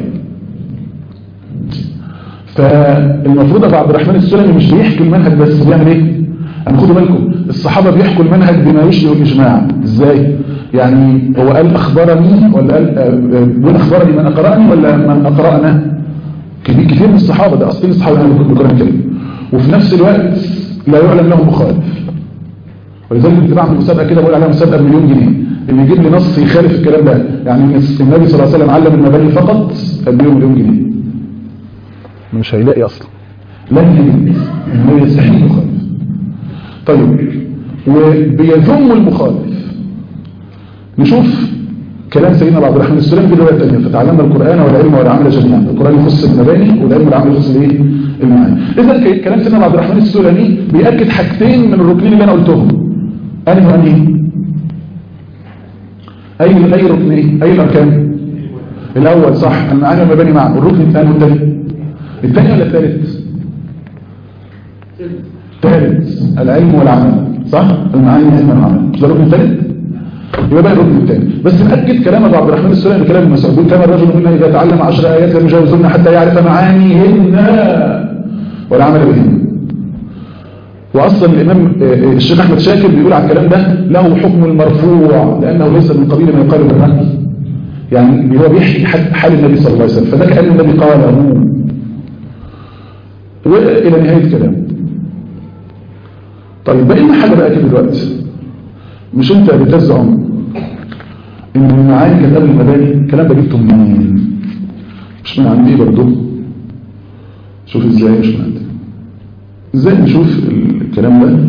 فالمفروض ابو عبد الرحمن السلمي مش بيحكي المنهج بس بيعمل ايه انا خدوا بالكم الصحابه بيحكوا المنهج بما يشبه الاجماع ازاي يعني هو قال اخبرني ولا قال بيقول اخبرني من اقراني ولا من اقرانا كبير كتير من الصحابه ده اصلين الصحابه اللي في القران الكريم وفي نفس الوقت لا يعلم له مخالف ولذلك كنت بعمل مسابقه كده بقول عليها مسابقه بمليون جنيه اللي يجيب لي نص يخالف الكلام ده يعني النبي صلى الله عليه وسلم علم المباني فقط اديله مليون جنيه مش هيلاقي اصلا لن يجد انه يستحيل مخالف طيب وبيذم المخالف نشوف كلام سيدنا عبد الرحمن السلمي في روايه ثانيه فتعلمنا القران والعلم والعمل جميعا القران يخص المباني والعلم والعمل يخص الايه المعاني اذا كلام سيدنا عبد الرحمن السلمي بياكد حاجتين من الركنين اللي انا قلتهم انهي وانهي أي أي ركن إيه؟ أي الأركان الأول صح المعاني والمباني معا الركن الثاني والثاني الثاني ولا الثالث ثالث العلم والعمل صح المعاني العلم والعمل مش ده الركن الثالث يبقى بقى الركن الثاني بس نأكد كلام ابو عبد الرحمن السلمي كلام ابن مسعود كما الرجل منا اذا تعلم عشر ايات لم يجاوزن حتى يعرف معانيهن والعمل بهن واصلا الامام الشيخ احمد شاكر بيقول على الكلام ده له حكم المرفوع لانه ليس من قبيل ما يقال بالرأي يعني هو بيحكي حال النبي صلى الله عليه وسلم فده كان النبي قاله والى نهايه كلامه طيب بقى لنا حاجه بقى كده دلوقتي مش انت بتزعم ان المعاني كانت قبل المباني الكلام ده جبته منين مش من عندي برضه شوف ازاي مش من عندي ازاي نشوف الكلام ده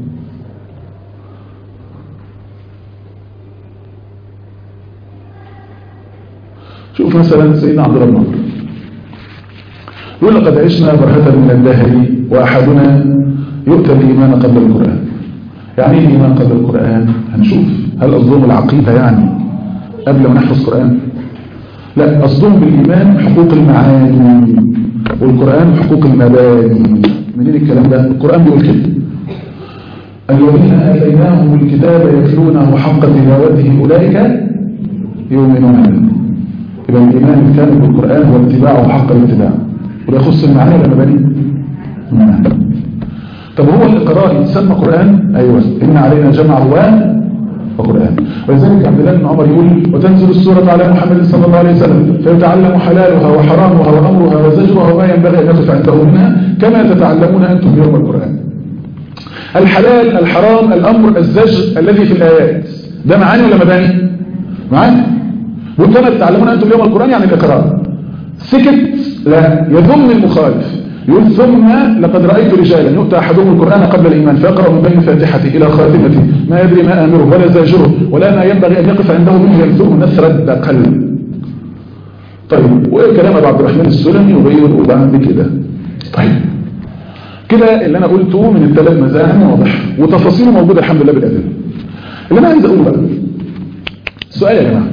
شوف مثلا سيدنا عبد الله بن عمر يقول لقد عشنا برهة من الدهر وأحدنا يؤتى الإيمان قبل القرآن يعني ايه الإيمان قبل القرآن هنشوف هل قصدهم العقيدة يعني قبل ما نحفظ قرآن لا قصدهم بالإيمان حقوق المعاني والقرآن حقوق المباني منين الكلام ده القرآن بيقول كده الذين آتيناهم الكتاب يتلونه حق تلاوته أولئك يؤمنون به يبقى الإيمان الكامل بالقرآن هو اتباعه حق الاتباع وده يخص المعاني ولا المباني؟ المعاني طب هو الإقراء يتسمى قرآن؟ أيوة إن علينا جمع وقرآن ولذلك عبد الله بن عمر يقول وتنزل السورة على محمد صلى الله عليه وسلم فيتعلم حلالها وحرامها وأمرها وزجرها وما ينبغي أن يقف عنده منها كما تتعلمون أنتم يوم القرآن الحلال الحرام الأمر الزجر الذي في الآيات ده معاني ولا مباني؟ معاني وكما تتعلمون أنتم يوم القرآن يعني الإقرار سكت لا يذم المخالف يقول ثم لقد رأيت رجالا يؤتى أحدهم القرآن قبل الإيمان فيقرأ من بين فاتحته إلى خاتمته ما يدري ما آمره ولا زاجره ولا ما ينبغي أن يقف عنده منه يلزمه نثر الدقل طيب وكلام أبو عبد الرحمن السلمي وغيره وبعد كده طيب كده اللي أنا قلته من الثلاث مذاهب واضح وتفاصيله موجودة الحمد لله بالأدلة اللي أنا عايز أقوله بقى سؤال يا جماعة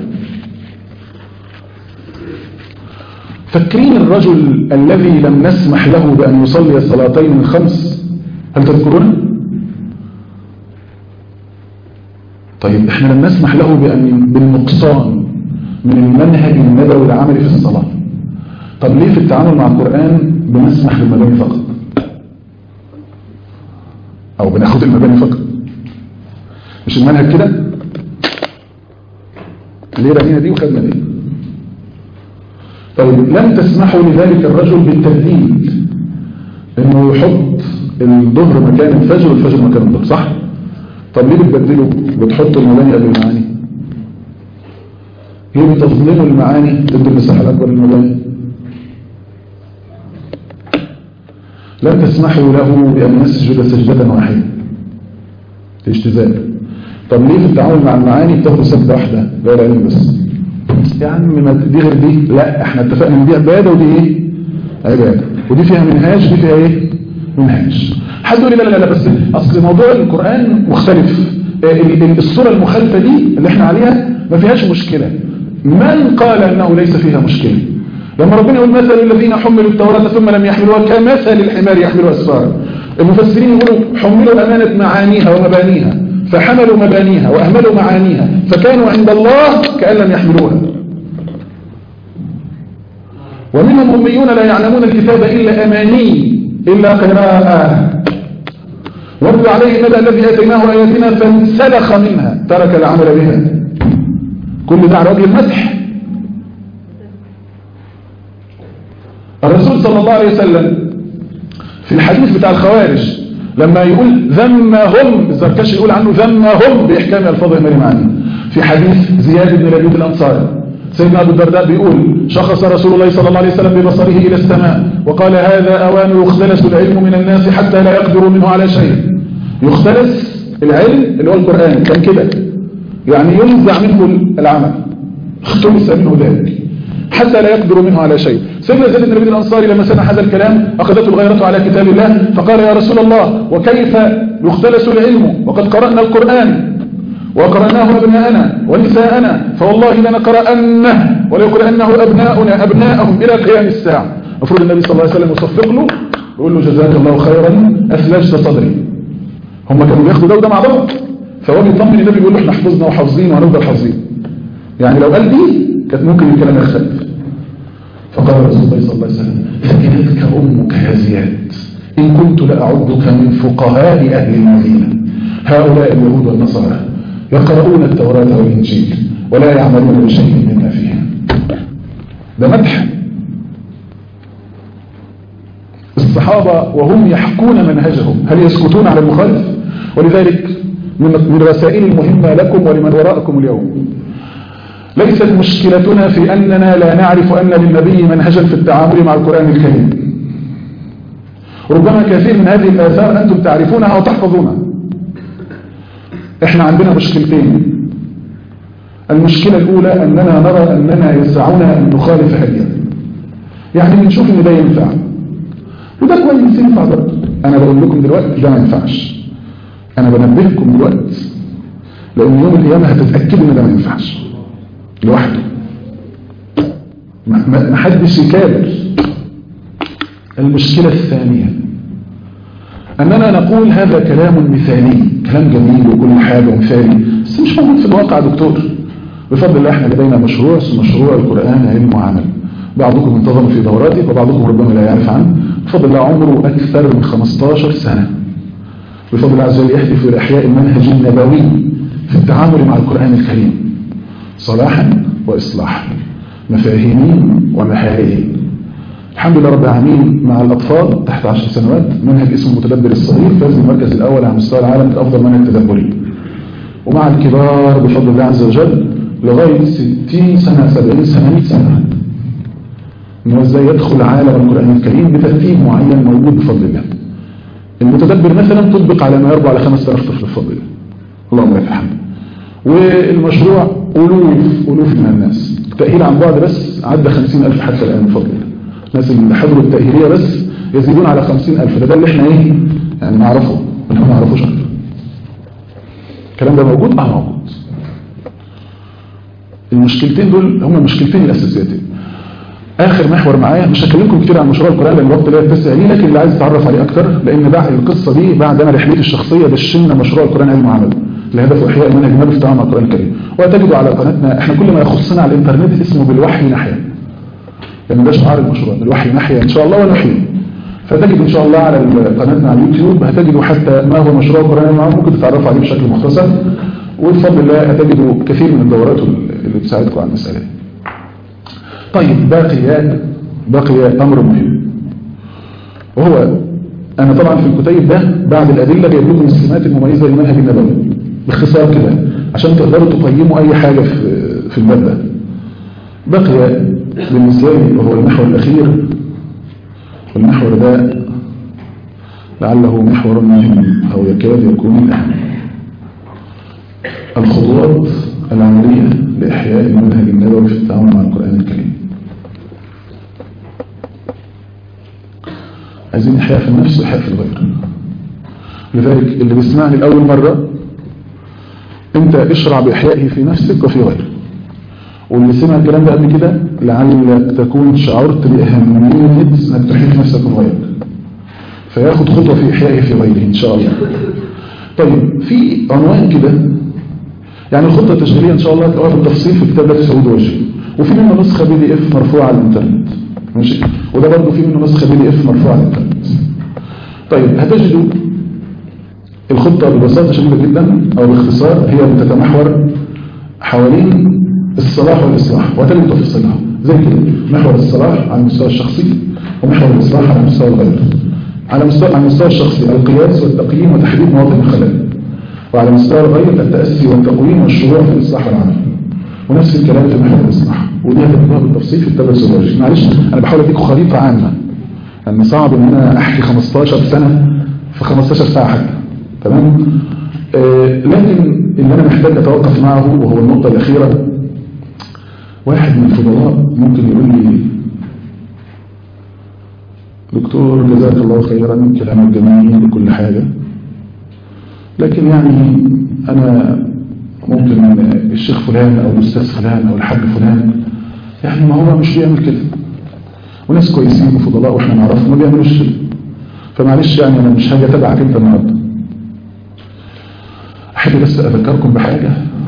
فاكرين الرجل الذي لم نسمح له بأن يصلي الصلاتين الخمس هل تذكرون طيب احنا لم نسمح له بأن بالنقصان من المنهج النبوي العملي في الصلاة طب ليه في التعامل مع القرآن بنسمح بالمباني فقط او بناخد المباني فقط مش المنهج كده ليه رمينا دي وخدنا دي طيب لم تسمحوا لذلك الرجل بالتبديل انه يحط الظهر مكان الفجر والفجر مكان الظهر صح طب ليه بتبدلوا بتحطوا المباني قبل المعاني ليه بتظلموا المعاني ضد المساحه الاكبر للمباني لم تسمحوا له بان يسجد سجده واحده اجتزاء طب ليه في التعامل مع المعاني بتاخدوا سجده واحده غير علم بس يا عم ما دي غير دي لا احنا اتفقنا ان دي عباده ودي ايه عباده ودي فيها منهاج ودي فيها ايه منهاج حد يقول لي لا لا لا بس اصل موضوع القران مختلف الصوره المخالفه دي اللي احنا عليها ما فيهاش مشكله من قال انه ليس فيها مشكله لما ربنا يقول مثل الذين حملوا التوراة ثم لم يحملوها كمثل الحمار يحمل أسفارا المفسرين يقولوا حملوا أمانة معانيها ومبانيها فحملوا مبانيها وأهملوا معانيها فكانوا عند الله كأن لم يحملوها ومنهم أميون لا يعلمون الكتاب إلا أماني إلا قراءة واتل عليه الندى الذي آتيناه آياتنا فانسلخ منها ترك العمل بها كل ده على وجه المدح الرسول صلى الله عليه وسلم في الحديث بتاع الخوارج لما يقول ذمهم الزركشي يقول عنه ذمهم بإحكام ألفاظ المال معاني في حديث زياد بن لبيد الأنصاري سيدنا أبو الدرداء بيقول شخص رسول الله صلى الله عليه وسلم ببصره إلى السماء وقال هذا أوان يختلس العلم من الناس حتى لا يقدروا منه على شيء يختلس العلم اللي هو القرآن كان كده يعني ينزع منه العمل اختلس منه ذلك حتى لا يقدروا منه على شيء سيدنا زيد بن لبيد الأنصاري لما سمع هذا الكلام أخذته الغيرة على كتاب الله فقال يا رسول الله وكيف يختلس العلم وقد قرأنا القرآن وقرأناه أبناءنا ونساءنا فوالله لنقرأنه وليقرأنه أبناؤنا أبناءهم إلى قيام الساعة المفروض النبي صلى الله عليه وسلم يصفق له يقول له جزاك الله خيرا أثلجت صدري هم كانوا بياخدوا ده وده مع بعض فهو بيطمن النبي يقول له احنا حفظنا وحافظين وهنفضل حافظين يعني لو قال دي كانت ممكن الكلام يختلف فقال رسول الله صلى الله عليه وسلم ثكلتك أمك يا زياد إن كنت لأعدك من فقهاء أهل المدينة هؤلاء اليهود والنصارى يقرؤون التوراة والإنجيل ولا يعملون بشيء مما فيها ده مدح الصحابة وهم يحكون منهجهم هل يسكتون على المخالف ولذلك من الرسائل المهمة لكم ولمن وراءكم اليوم ليست مشكلتنا في أننا لا نعرف أن للنبي منهجا في التعامل مع القرآن الكريم ربما كثير من هذه الآثار أنتم تعرفونها وتحفظونها احنا عندنا مشكلتين المشكلة الأولى أننا نرى أننا يسعنا أن نخالف هديا يعني بنشوف أن ده ينفع وده كويس ينفع برضه أنا بقول لكم دلوقتي ده ما ينفعش أنا بنبهكم دلوقتي لأن يوم القيامة هتتأكدوا أن ده ما ينفعش لوحده ما حدش يكابر المشكلة الثانية أننا نقول هذا كلام مثالي كلام جميل وكل حاجة مثالي بس مش موجود في الواقع دكتور بفضل الله احنا لدينا مشروع اسمه مشروع القرآن علم وعمل بعضكم انتظم في دوراته وبعضكم ربما لا يعرف عنه بفضل الله عمره أكثر من 15 سنة بفضل الله عز وجل يهدف إلى إحياء المنهج النبوي في التعامل مع القرآن الكريم صلاحا وإصلاحا مفاهيمين ومحارين الحمد لله رب العالمين مع الأطفال تحت 10 سنوات منهج اسمه المتدبر الصغير فاز بالمركز الأول على مستوى العالم كأفضل منهج تدبري ومع الكبار بفضل الله عز وجل لغاية 60 سنة 70 سنة 100 سنة انه ازاي يدخل عالم القرآن الكريم بترتيب معين موجود بفضل الله المتدبر مثلا تطبق على ما يربع على 5000 طفل بفضل الله اللهم لك الحمد والمشروع ألوف ألوف من الناس التأهيل عن بعد بس عدى 50000 حتى الآن بفضل الله الناس اللي حضروا التأهيلية بس يزيدون على 50000 ده ده اللي احنا ايه يعني نعرفه اللي ما نعرفوش اكتر الكلام ده موجود اه موجود المشكلتين دول هم المشكلتين الاساسيتين اخر محور معايا مش هكلمكم كتير عن مشروع القران لان الوقت لا يتسع ليه لكن اللي عايز يتعرف عليه اكتر لان بعد القصه دي بعد انا رحلتي الشخصيه دشنا مشروع القران علم وعمل لهدف احياء المنهج النبوي في التعامل مع القران الكريم وتجدوا على قناتنا احنا كل ما يخصنا على الانترنت اسمه بالوحي نحيا يعني ده شعار المشروع بالوحي نحيا ان شاء الله ونحيي فتجد ان شاء الله على قناتنا على اليوتيوب هتجدوا حتى ما هو مشروع القران علم وعمل ممكن تتعرفوا عليه بشكل مختصر وبفضل الله هتجدوا كثير من الدورات اللي بتساعدكم على المساله دي طيب باقي بقي أمر مهم وهو أنا طبعا في الكتيب ده بعد الأدلة جايب لكم السمات المميزة للمنهج النبوي باختصار كده عشان تقدروا تقيموا أي حاجة في في الباب ده بقي بالنسبة لي وهو المحور الأخير والمحور ده لعله محور مهم أو يكاد يكون الأهم الخطوات العملية لإحياء المنهج النبوي في التعامل مع القرآن الكريم عايزين إحياء في النفس وإحياء في الغير لذلك اللي بيسمعني لأول مرة أنت اشرع بإحيائه في نفسك وفي غيرك واللي سمع الكلام ده قبل كده لعلك تكون شعرت بأهمية أنك تحيي في نفسك وغيرك فياخد خطوة في إحيائه في غيره إن شاء الله طيب في عنوان كده يعني الخطة التشغيلية إن شاء الله تلاقوها بالتفصيل في كتاب في سعود وجهي وفي منه نسخة بي دي اف مرفوعة على الانترنت ماشي وده برضه في منه نسخة بي دي اف مرفوعة على الانترنت طيب هتجدوا الخطة ببساطة شديدة جدا أو باختصار هي بتتمحور حوالين الصلاح والإصلاح وهتجد تفصيلها زي كده محور الصلاح على المستوى الشخصي ومحور الإصلاح على مستوى الغير على مستوى على المستوى الشخصي القياس والتقييم وتحديد مواطن الخلل وعلى مستوى الغير التأسي والتقويم والشروع في الإصلاح والعمل ونفس الكلام في محور الإصلاح ودي هتبقى بالتفصيل في التبس الرجل معلش أنا بحاول أديكم خريطة عامة لأن صعب إن أنا أحكي 15 سنة في 15 ساعة حتى تمام آه لكن اللي أنا محتاج أتوقف معه وهو النقطة الأخيرة واحد من الفضلاء ممكن يقول لي دكتور جزاك الله خيرا كلامك جميل وكل حاجة لكن يعني أنا ممكن الشيخ فلان أو الأستاذ فلان أو الحاج فلان يعني ما هو مش بيعمل كده وناس كويسين وفضلاء وإحنا نعرفهم ما بيعملوش كده فمعلش يعني انا مش هاجي اتابعك انت النهارده احب بس اذكركم بحاجه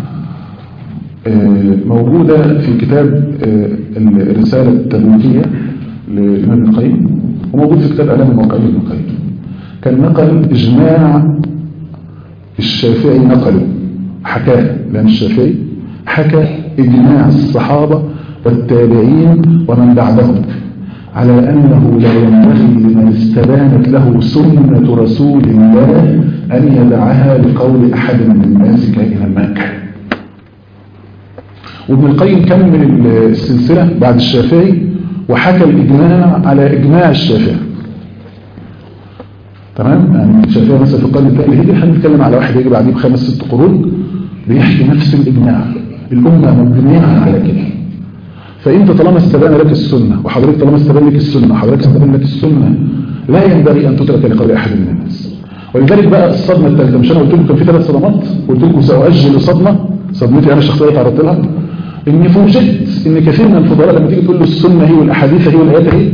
موجودة في كتاب الرسالة التبويكية للإمام ابن القيم وموجود في كتاب أعلام الموقعين ابن القيم كان نقل إجماع الشافعي نقله حكاه لأن الشافعي حكى إجماع الصحابة والتابعين ومن بعدهم على أنه لا ينبغي لمن استبانت له سنة رسول الله أن يدعها لقول أحد من الناس كائنا ما كان وابن القيم كمل السلسلة بعد الشافعي وحكى الإجماع على إجماع الشافعي تمام يعني الشافعي مثلا في القرن الثاني الهجري احنا بنتكلم على واحد يجي بعديه بخمس ست قرون بيحكي نفس الإجماع الأمة مبنية على كده فأنت طالما استبان لك السنة وحضرتك طالما استبان لك السنة وحضرتك استبان لك السنة لا ينبغي أن تترك لقول أحد من الناس ولذلك بقى الصدمة الثالثة مش أنا قلت لكم كان في ثلاث صدمات قلت لكم سأؤجل صدمة صدمتي أنا الشخصية تعرضت لها إني فوجئت إن كثير من الفضلاء لما تيجي تقول له السنة هي والأحاديث هي والآيات هي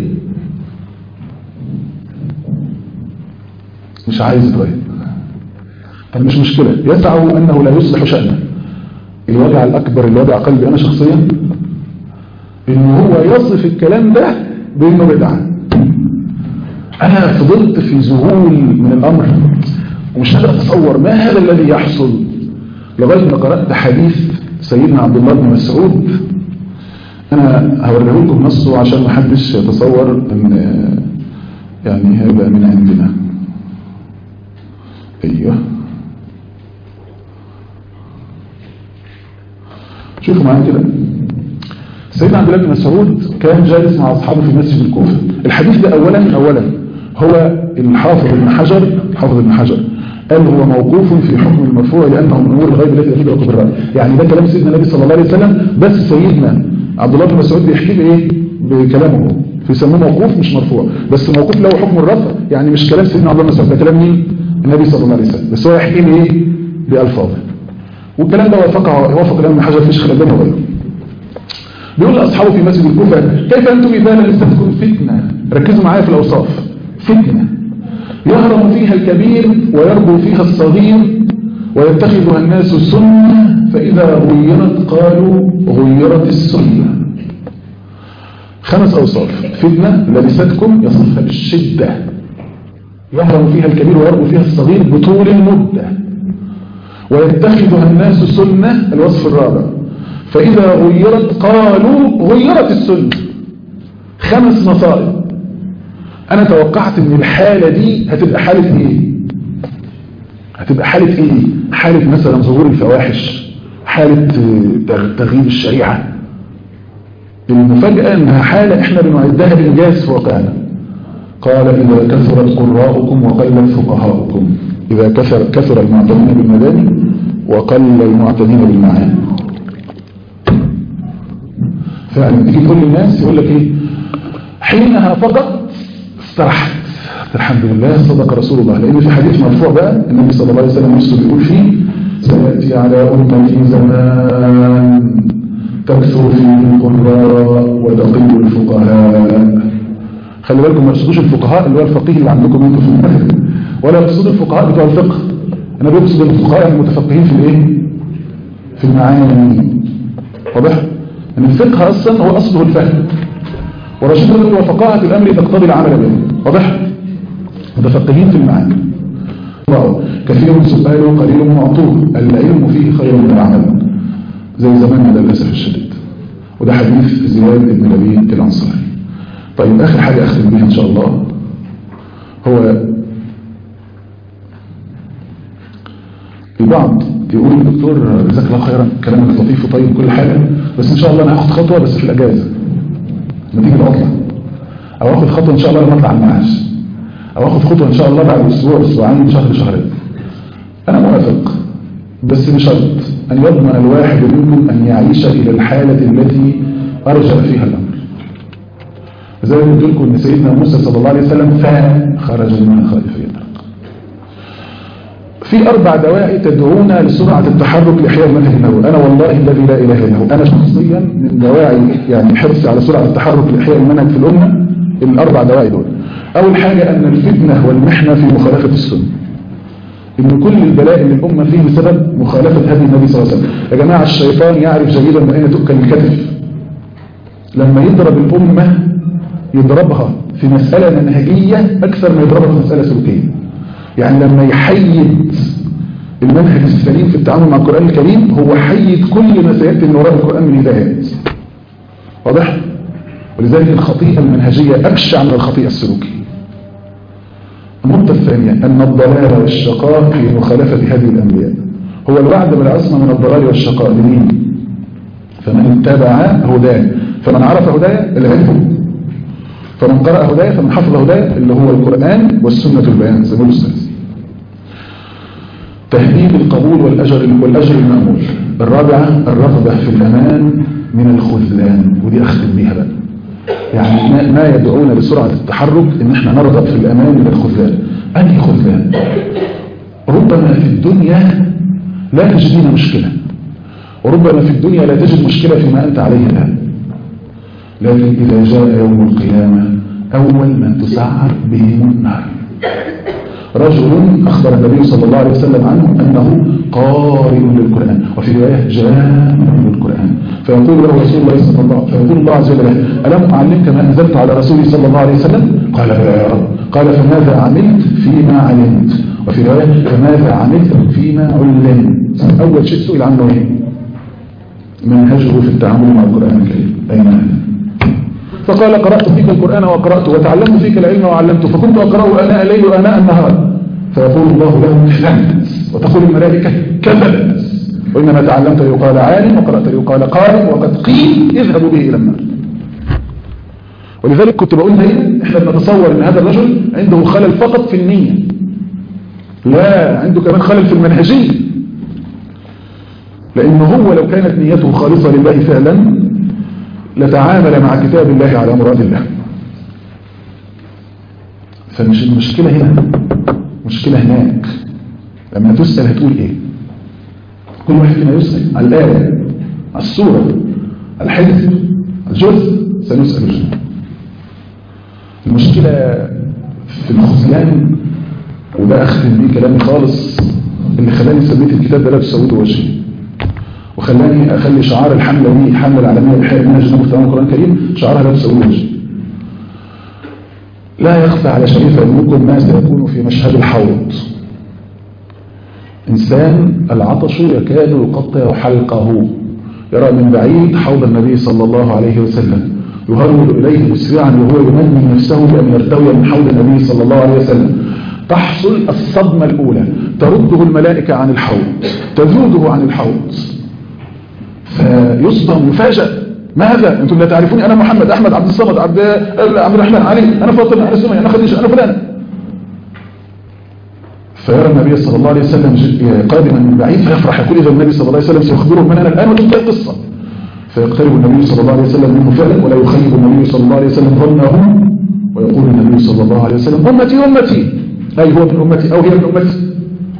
مش عايز يتغير طب مش مشكلة يسعى أنه لا يصلح شأنه الوجع الأكبر اللي وجع قلبي أنا شخصيا إن هو يصف الكلام ده بإنه بدعة أنا فضلت في ذهول من الأمر ومش قادر أتصور ما هذا الذي يحصل لغاية ما قرأت حديث سيدنا عبد الله بن مسعود أنا هوريه لكم نصه عشان ما حدش يتصور إن يعني هيبقى من عندنا أيوه شوفوا معايا كده سيدنا عبد الله بن مسعود كان جالس مع أصحابه في مسجد الكوفة الحديث ده أولا أولا هو الحافظ ابن حجر الحافظ ابن حجر قال هو موقوف في حكم المرفوع لأنه من أمور الغيب التي يجب أن بالرأي يعني ده كلام سيدنا النبي صلى الله عليه وسلم بس سيدنا عبد الله بن مسعود بيحكي بإيه بكلامه هو فيسموه موقوف مش مرفوع بس موقوف له حكم الرفع يعني مش كلام سيدنا عبد الله بن مسعود ده كلام مين النبي صلى الله عليه وسلم بس هو يحكي بإيه بألفاظه والكلام ده وافقه وافق الإمام ابن حجر في شيخ الألباني وغيره بيقول لأصحابه في مسجد الكوفة كيف أنتم إذا لستكم فتنة ركزوا معايا في الأوصاف فتنة يهرم فيها الكبير ويربو فيها الصغير ويتخذها الناس سنة فإذا غيرت قالوا غيرت السنة خمس أوصاف فتنة لبستكم يصفها بالشدة يهرم فيها الكبير ويربو فيها الصغير بطول المدة ويتخذها الناس سنة الوصف الرابع فإذا غيرت قالوا غيرت السنة خمس مصائب أنا توقعت أن الحالة دي هتبقى حالة إيه هتبقى حالة إيه حالة مثلا ظهور الفواحش حالة تغييب الشريعة المفاجأة أنها حالة إحنا بنعدها إنجاز في واقعنا قال إذا كثرت قراءكم وقلت فقهاؤكم إذا كثر, كثر المعتنين بالمباني وقل المعتنين بالمعاني فعلا تيجي تقول للناس يقول لك ايه حينها فقط استرحت الحمد لله صدق رسول الله لان في حديث مرفوع بقى النبي صلى الله عليه وسلم نفسه بيقول فيه سياتي على امتي زمان تكثر فيه القراء وتقل الفقهاء خلي بالكم ما تقصدوش الفقهاء اللي هو الفقيه اللي عندكم انتم في المغرب ولا يقصد الفقهاء بتوع الفقه انا بقصد الفقهاء المتفقهين في الايه في المعاني واضح ان الفقه اصلا هو اصله الفهم ورشيدة وفقاهة الامر تقتضي العمل به واضح متفقهين في المعاني كثير سؤال وقليل معطوه العلم فيه خير من العمل زي زماننا للاسف الشديد وده حديث زياد بن لبيد الانصاري طيب اخر حاجه اختم بيها ان شاء الله هو البعض يقول الدكتور جزاك الله خيرا كلامك لطيف وطيب كل حاجة بس ان شاء الله انا هاخد خطوة بس في الاجازة لما تيجي العطلة او هاخد خطوة ان شاء الله لما اطلع المعاش او هاخد خطوة ان شاء الله بعد اسبوع اسبوعين شهر شهرين انا موافق بس بشرط ان يضمن الواحد منكم ان يعيش الى الحالة التي ارجع فيها الامر زي ما قلت لكم ان سيدنا موسى صلى الله عليه وسلم فخرج منها خائفا يدرك في أربع دواعي تدعونا لسرعة التحرك لإحياء المنهج النبوي أنا والله الذي لا إله إلا هو أنا شخصيا من دواعي يعني حرصي على سرعة التحرك لإحياء المنهج في الأمة الأربع دواعي دول أول حاجة أن الفتنة والمحنة في مخالفة السنة إن كل البلاء اللي الأمة فيه بسبب مخالفة هدي النبي صلى الله عليه وسلم يا جماعة الشيطان يعرف جيدا من أين تؤكل الكتف لما يضرب الأمة يضربها في مسألة منهجية أكثر ما يضربها في مسألة سلوكية يعني لما يحيد المنهج السليم في التعامل مع القرآن الكريم هو حيد كل ما سيأتي من وراء القرآن من هدايات واضح؟ ولذلك الخطيئة المنهجية أبشع من الخطيئة السلوكية النقطة الثانية أن الضلال والشقاء في مخالفة هذه الأنبياء هو الوعد بالعصمة من الضلال والشقاء لمين؟ فمن اتبع هداه فمن عرف هدايا العلم فمن قرأ هدايا فمن حفظ هدايا اللي هو القرآن والسنة البيان زي ما الأستاذ تهديد القبول والأجر والأجر المأمول الرابعة الرغبة في الأمان من الخذلان ودي أختم بيها بقى يعني ما يدعونا بسرعة التحرك ان احنا نرغب في الامان من الخذلان انهي خذلان ربما في الدنيا لا تجدين مشكلة وربما في الدنيا لا تجد مشكلة فيما انت عليه الان لكن اذا جاء يوم القيامة اول من تسعر بهم النار رجل أخبر النبي صلى الله عليه وسلم عنه أنه قارئ للقرآن وفي رواية جامع للقرآن فيقول له رسول الله صلى الله عليه وسلم فيقول الله عز وجل ألم أعلمك ما أنزلت على رسولي صلى الله عليه وسلم قال بلى يا رب قال فماذا عملت فيما علمت وفي رواية فماذا عملت فيما علمت أول شيء سئل عنه إيه منهجه في التعامل مع القرآن الكريم أين هذا فقال قرأت فيك القرآن وقرأت وتعلمت فيك العلم وعلمته فكنت أقرأه آناء الليل وآناء النهار فيقول الله له كذبت وتقول الملائكة كذبت وإنما تعلمت يقال عالم وقرأت يقال قارئ وقد قيل اذهبوا به إلى النار ولذلك كنت بقول دايما احنا بنتصور ان هذا الرجل عنده خلل فقط في النية لا عنده كمان خلل في المنهجية لأنه هو لو كانت نيته خالصة لله فعلا لتعامل مع كتاب الله على مراد الله فمش المشكلة هنا مشكلة هناك لما تسأل هتقول ايه كل واحد فينا يسأل على الآية على السورة على الحدث الجزء سنسأل الجزء المشكلة في الخذلان وده أختم بيه كلامي خالص اللي خلاني سميت الكتاب ده لا تسوده وجهي وخلاني أخلي شعار الحملة دي الحملة العالمية بحيث منهج نبي في القرآن الكريم شعارها لا تسوده وجهي لا يخفى على شريف علمكم ما سيكون في مشهد الحوض إنسان العطش يكاد يقطع حلقه يرى من بعيد حوض النبي صلى الله عليه وسلم يهرول إليه مسرعا وهو يمني نفسه بأن يرتوي من حوض النبي صلى الله عليه وسلم تحصل الصدمة الأولى ترده الملائكة عن الحوض تذوده عن الحوض فيصدم مفاجأ ماذا انتم لا تعرفوني انا محمد احمد عبد الصمد عبد عبد الرحمن علي انا فاطمه انا سميه انا خديجه انا فلان فيرى النبي صلى الله عليه وسلم قادما من بعيد فيفرح يقول اذا النبي صلى الله عليه وسلم سيخبره من انا الان وتبدا القصه فيقترب النبي صلى الله عليه وسلم منه فعلا ولا يخيب النبي صلى الله عليه وسلم ظنه ويقول النبي صلى الله عليه وسلم امتي امتي اي هو من امتي او هي من امتي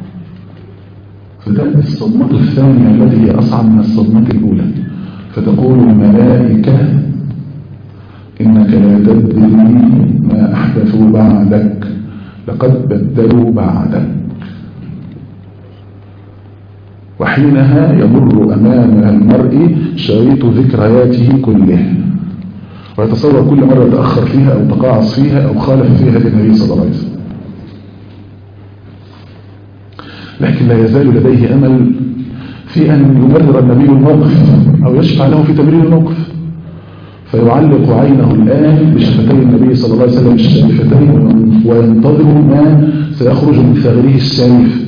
فتأتي الصدمة الثانية التي هي أصعب من الصدمة الأولى فتقول الملائكة إنك لا تدري ما أحدثوا بعدك لقد بدلوا بعدك وحينها يمر أمام المرء شريط ذكرياته كله ويتصور كل مرة تأخر فيها أو تقاعص فيها أو خالف فيها النبي صلى الله عليه وسلم لكن لا يزال لديه أمل في أن يمرر النبي الموقف أو يشفع له في تمرير الموقف فيعلق عينه الآن بشفتي النبي صلى الله عليه وسلم الشريفتين وينتظر ما سيخرج من ثغره الشريف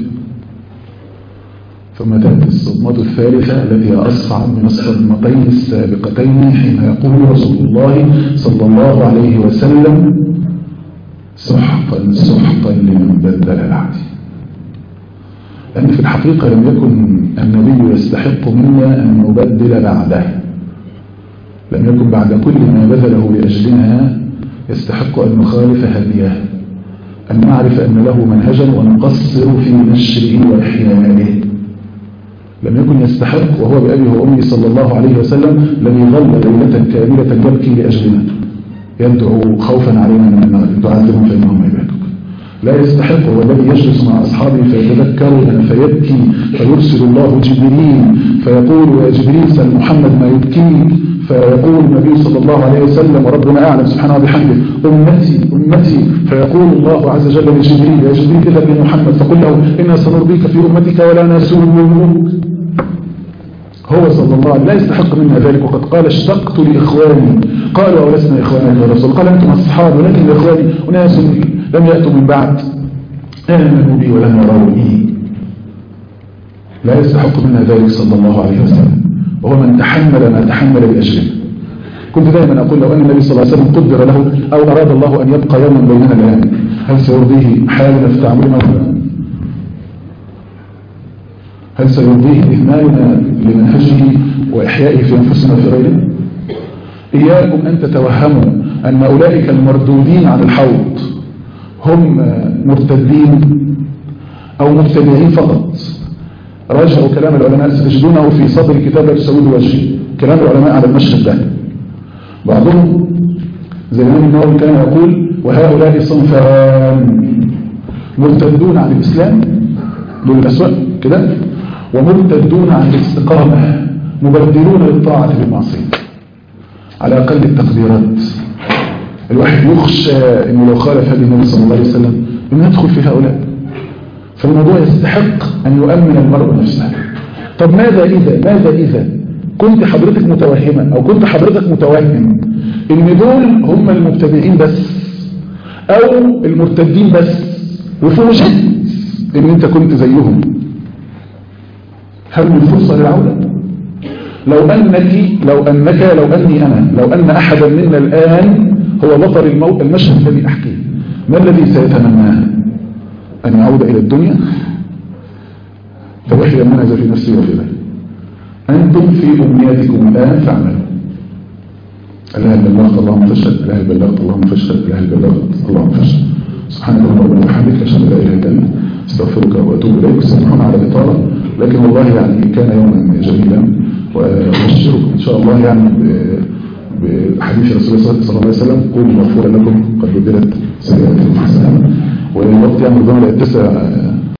ثم تأتي الصدمة الثالثة التي هي أصعب من الصدمتين السابقتين حين يقول رسول الله صلى الله عليه وسلم سحقا سحقا لمن بدل بعدي لأن في الحقيقة لم يكن النبي يستحق منا أن نبدل بعده لم يكن بعد كل ما بذله لأجلنا يستحق أن نخالف هديه أن نعرف أن له منهجا ونقصر في نشره وإحيائه لم يكن يستحق وهو بأبيه وأمي صلى الله عليه وسلم لم يظل ليلة كاملة يبكي لأجلنا يدعو خوفا علينا من النار إن تعذبهم فإنهم عبادك لا يستحق هو الذي يجلس مع أصحابه فيتذكرون فيبكي فيرسل الله جبريل فيقول يا جبريل سل محمد ما يبكيك فيقول النبي صلى الله عليه وسلم وربنا أعلم سبحانه وبحمده أمتي أمتي فيقول الله عز وجل لجبريل يا جبريل اذهب لمحمد فقل له إنا سنرضيك في أمتك ولا نسوء هو صلى الله عليه وسلم لا يستحق منا ذلك وقد قال اشتقت لإخواني قالوا ولسنا إخوانك يا رسول قال أنتم أصحاب ولكن إخواني أناس لم يأتوا من بعد آمنوا بي ولم يروني لا يستحق منا ذلك صلى الله عليه وسلم وهو من تحمل ما تحمل بأجله كنت دائما أقول لو أن النبي صلى الله عليه وسلم قدر له أو أراد الله أن يبقى يوما بيننا الآن هل سيرضيه حالنا في تعاملنا هل سيرضيه إهمالنا لمنهجه وإحيائه في أنفسنا في غيره إياكم أن تتوهموا أن أولئك المردودين عن الحوض هم مرتدين أو مبتدعين فقط راجعوا كلام العلماء ستجدونه في صدر كتاب السعود وجهي كلام العلماء على المشهد ده بعضهم زي الإمام النووي كان يقول وهؤلاء صنفان مرتدون عن الإسلام دول الأسوأ كده ومرتدون عن الاستقامة مبدلون للطاعة بالمعصية على أقل التقديرات الواحد يخشى أنه لو خالف هذه النبي صلى الله عليه وسلم أنه يدخل في هؤلاء فالموضوع يستحق أن يؤمن المرء نفسه طب ماذا إذا ماذا إذا كنت حضرتك متوهمة أو كنت حضرتك متوهم إن دول هم المبتدئين بس أو المرتدين بس وفوجئت إن أنت كنت زيهم هل من فرصة للعودة لو أنك لو أنك لو أني أنا لو أن أحدا منا الآن هو بطل الموت المشهد الذي أحكيه ما الذي سيتمناه أن يعود إلى الدنيا فيحيى المنهج في نفسي وفي ذلك أنتم في أمنياتكم الآن فاعملوا الآن بلغت اللهم فشل الآن بلغت اللهم فشل الآن بلغت اللهم فشل سبحانك اللهم وبحمدك أشهد أن لا إله إلا أنت استغفرك وأتوب إليك سامحونا على الإطالة لكن والله يعني كان يوما جميلا وأبشركم إن شاء الله يعني بحديث رسول الله صلى الله عليه وسلم قولوا مغفورا لكم قد بدلت سيئاتكم حسنات والوقت يعني ربما لا يتسع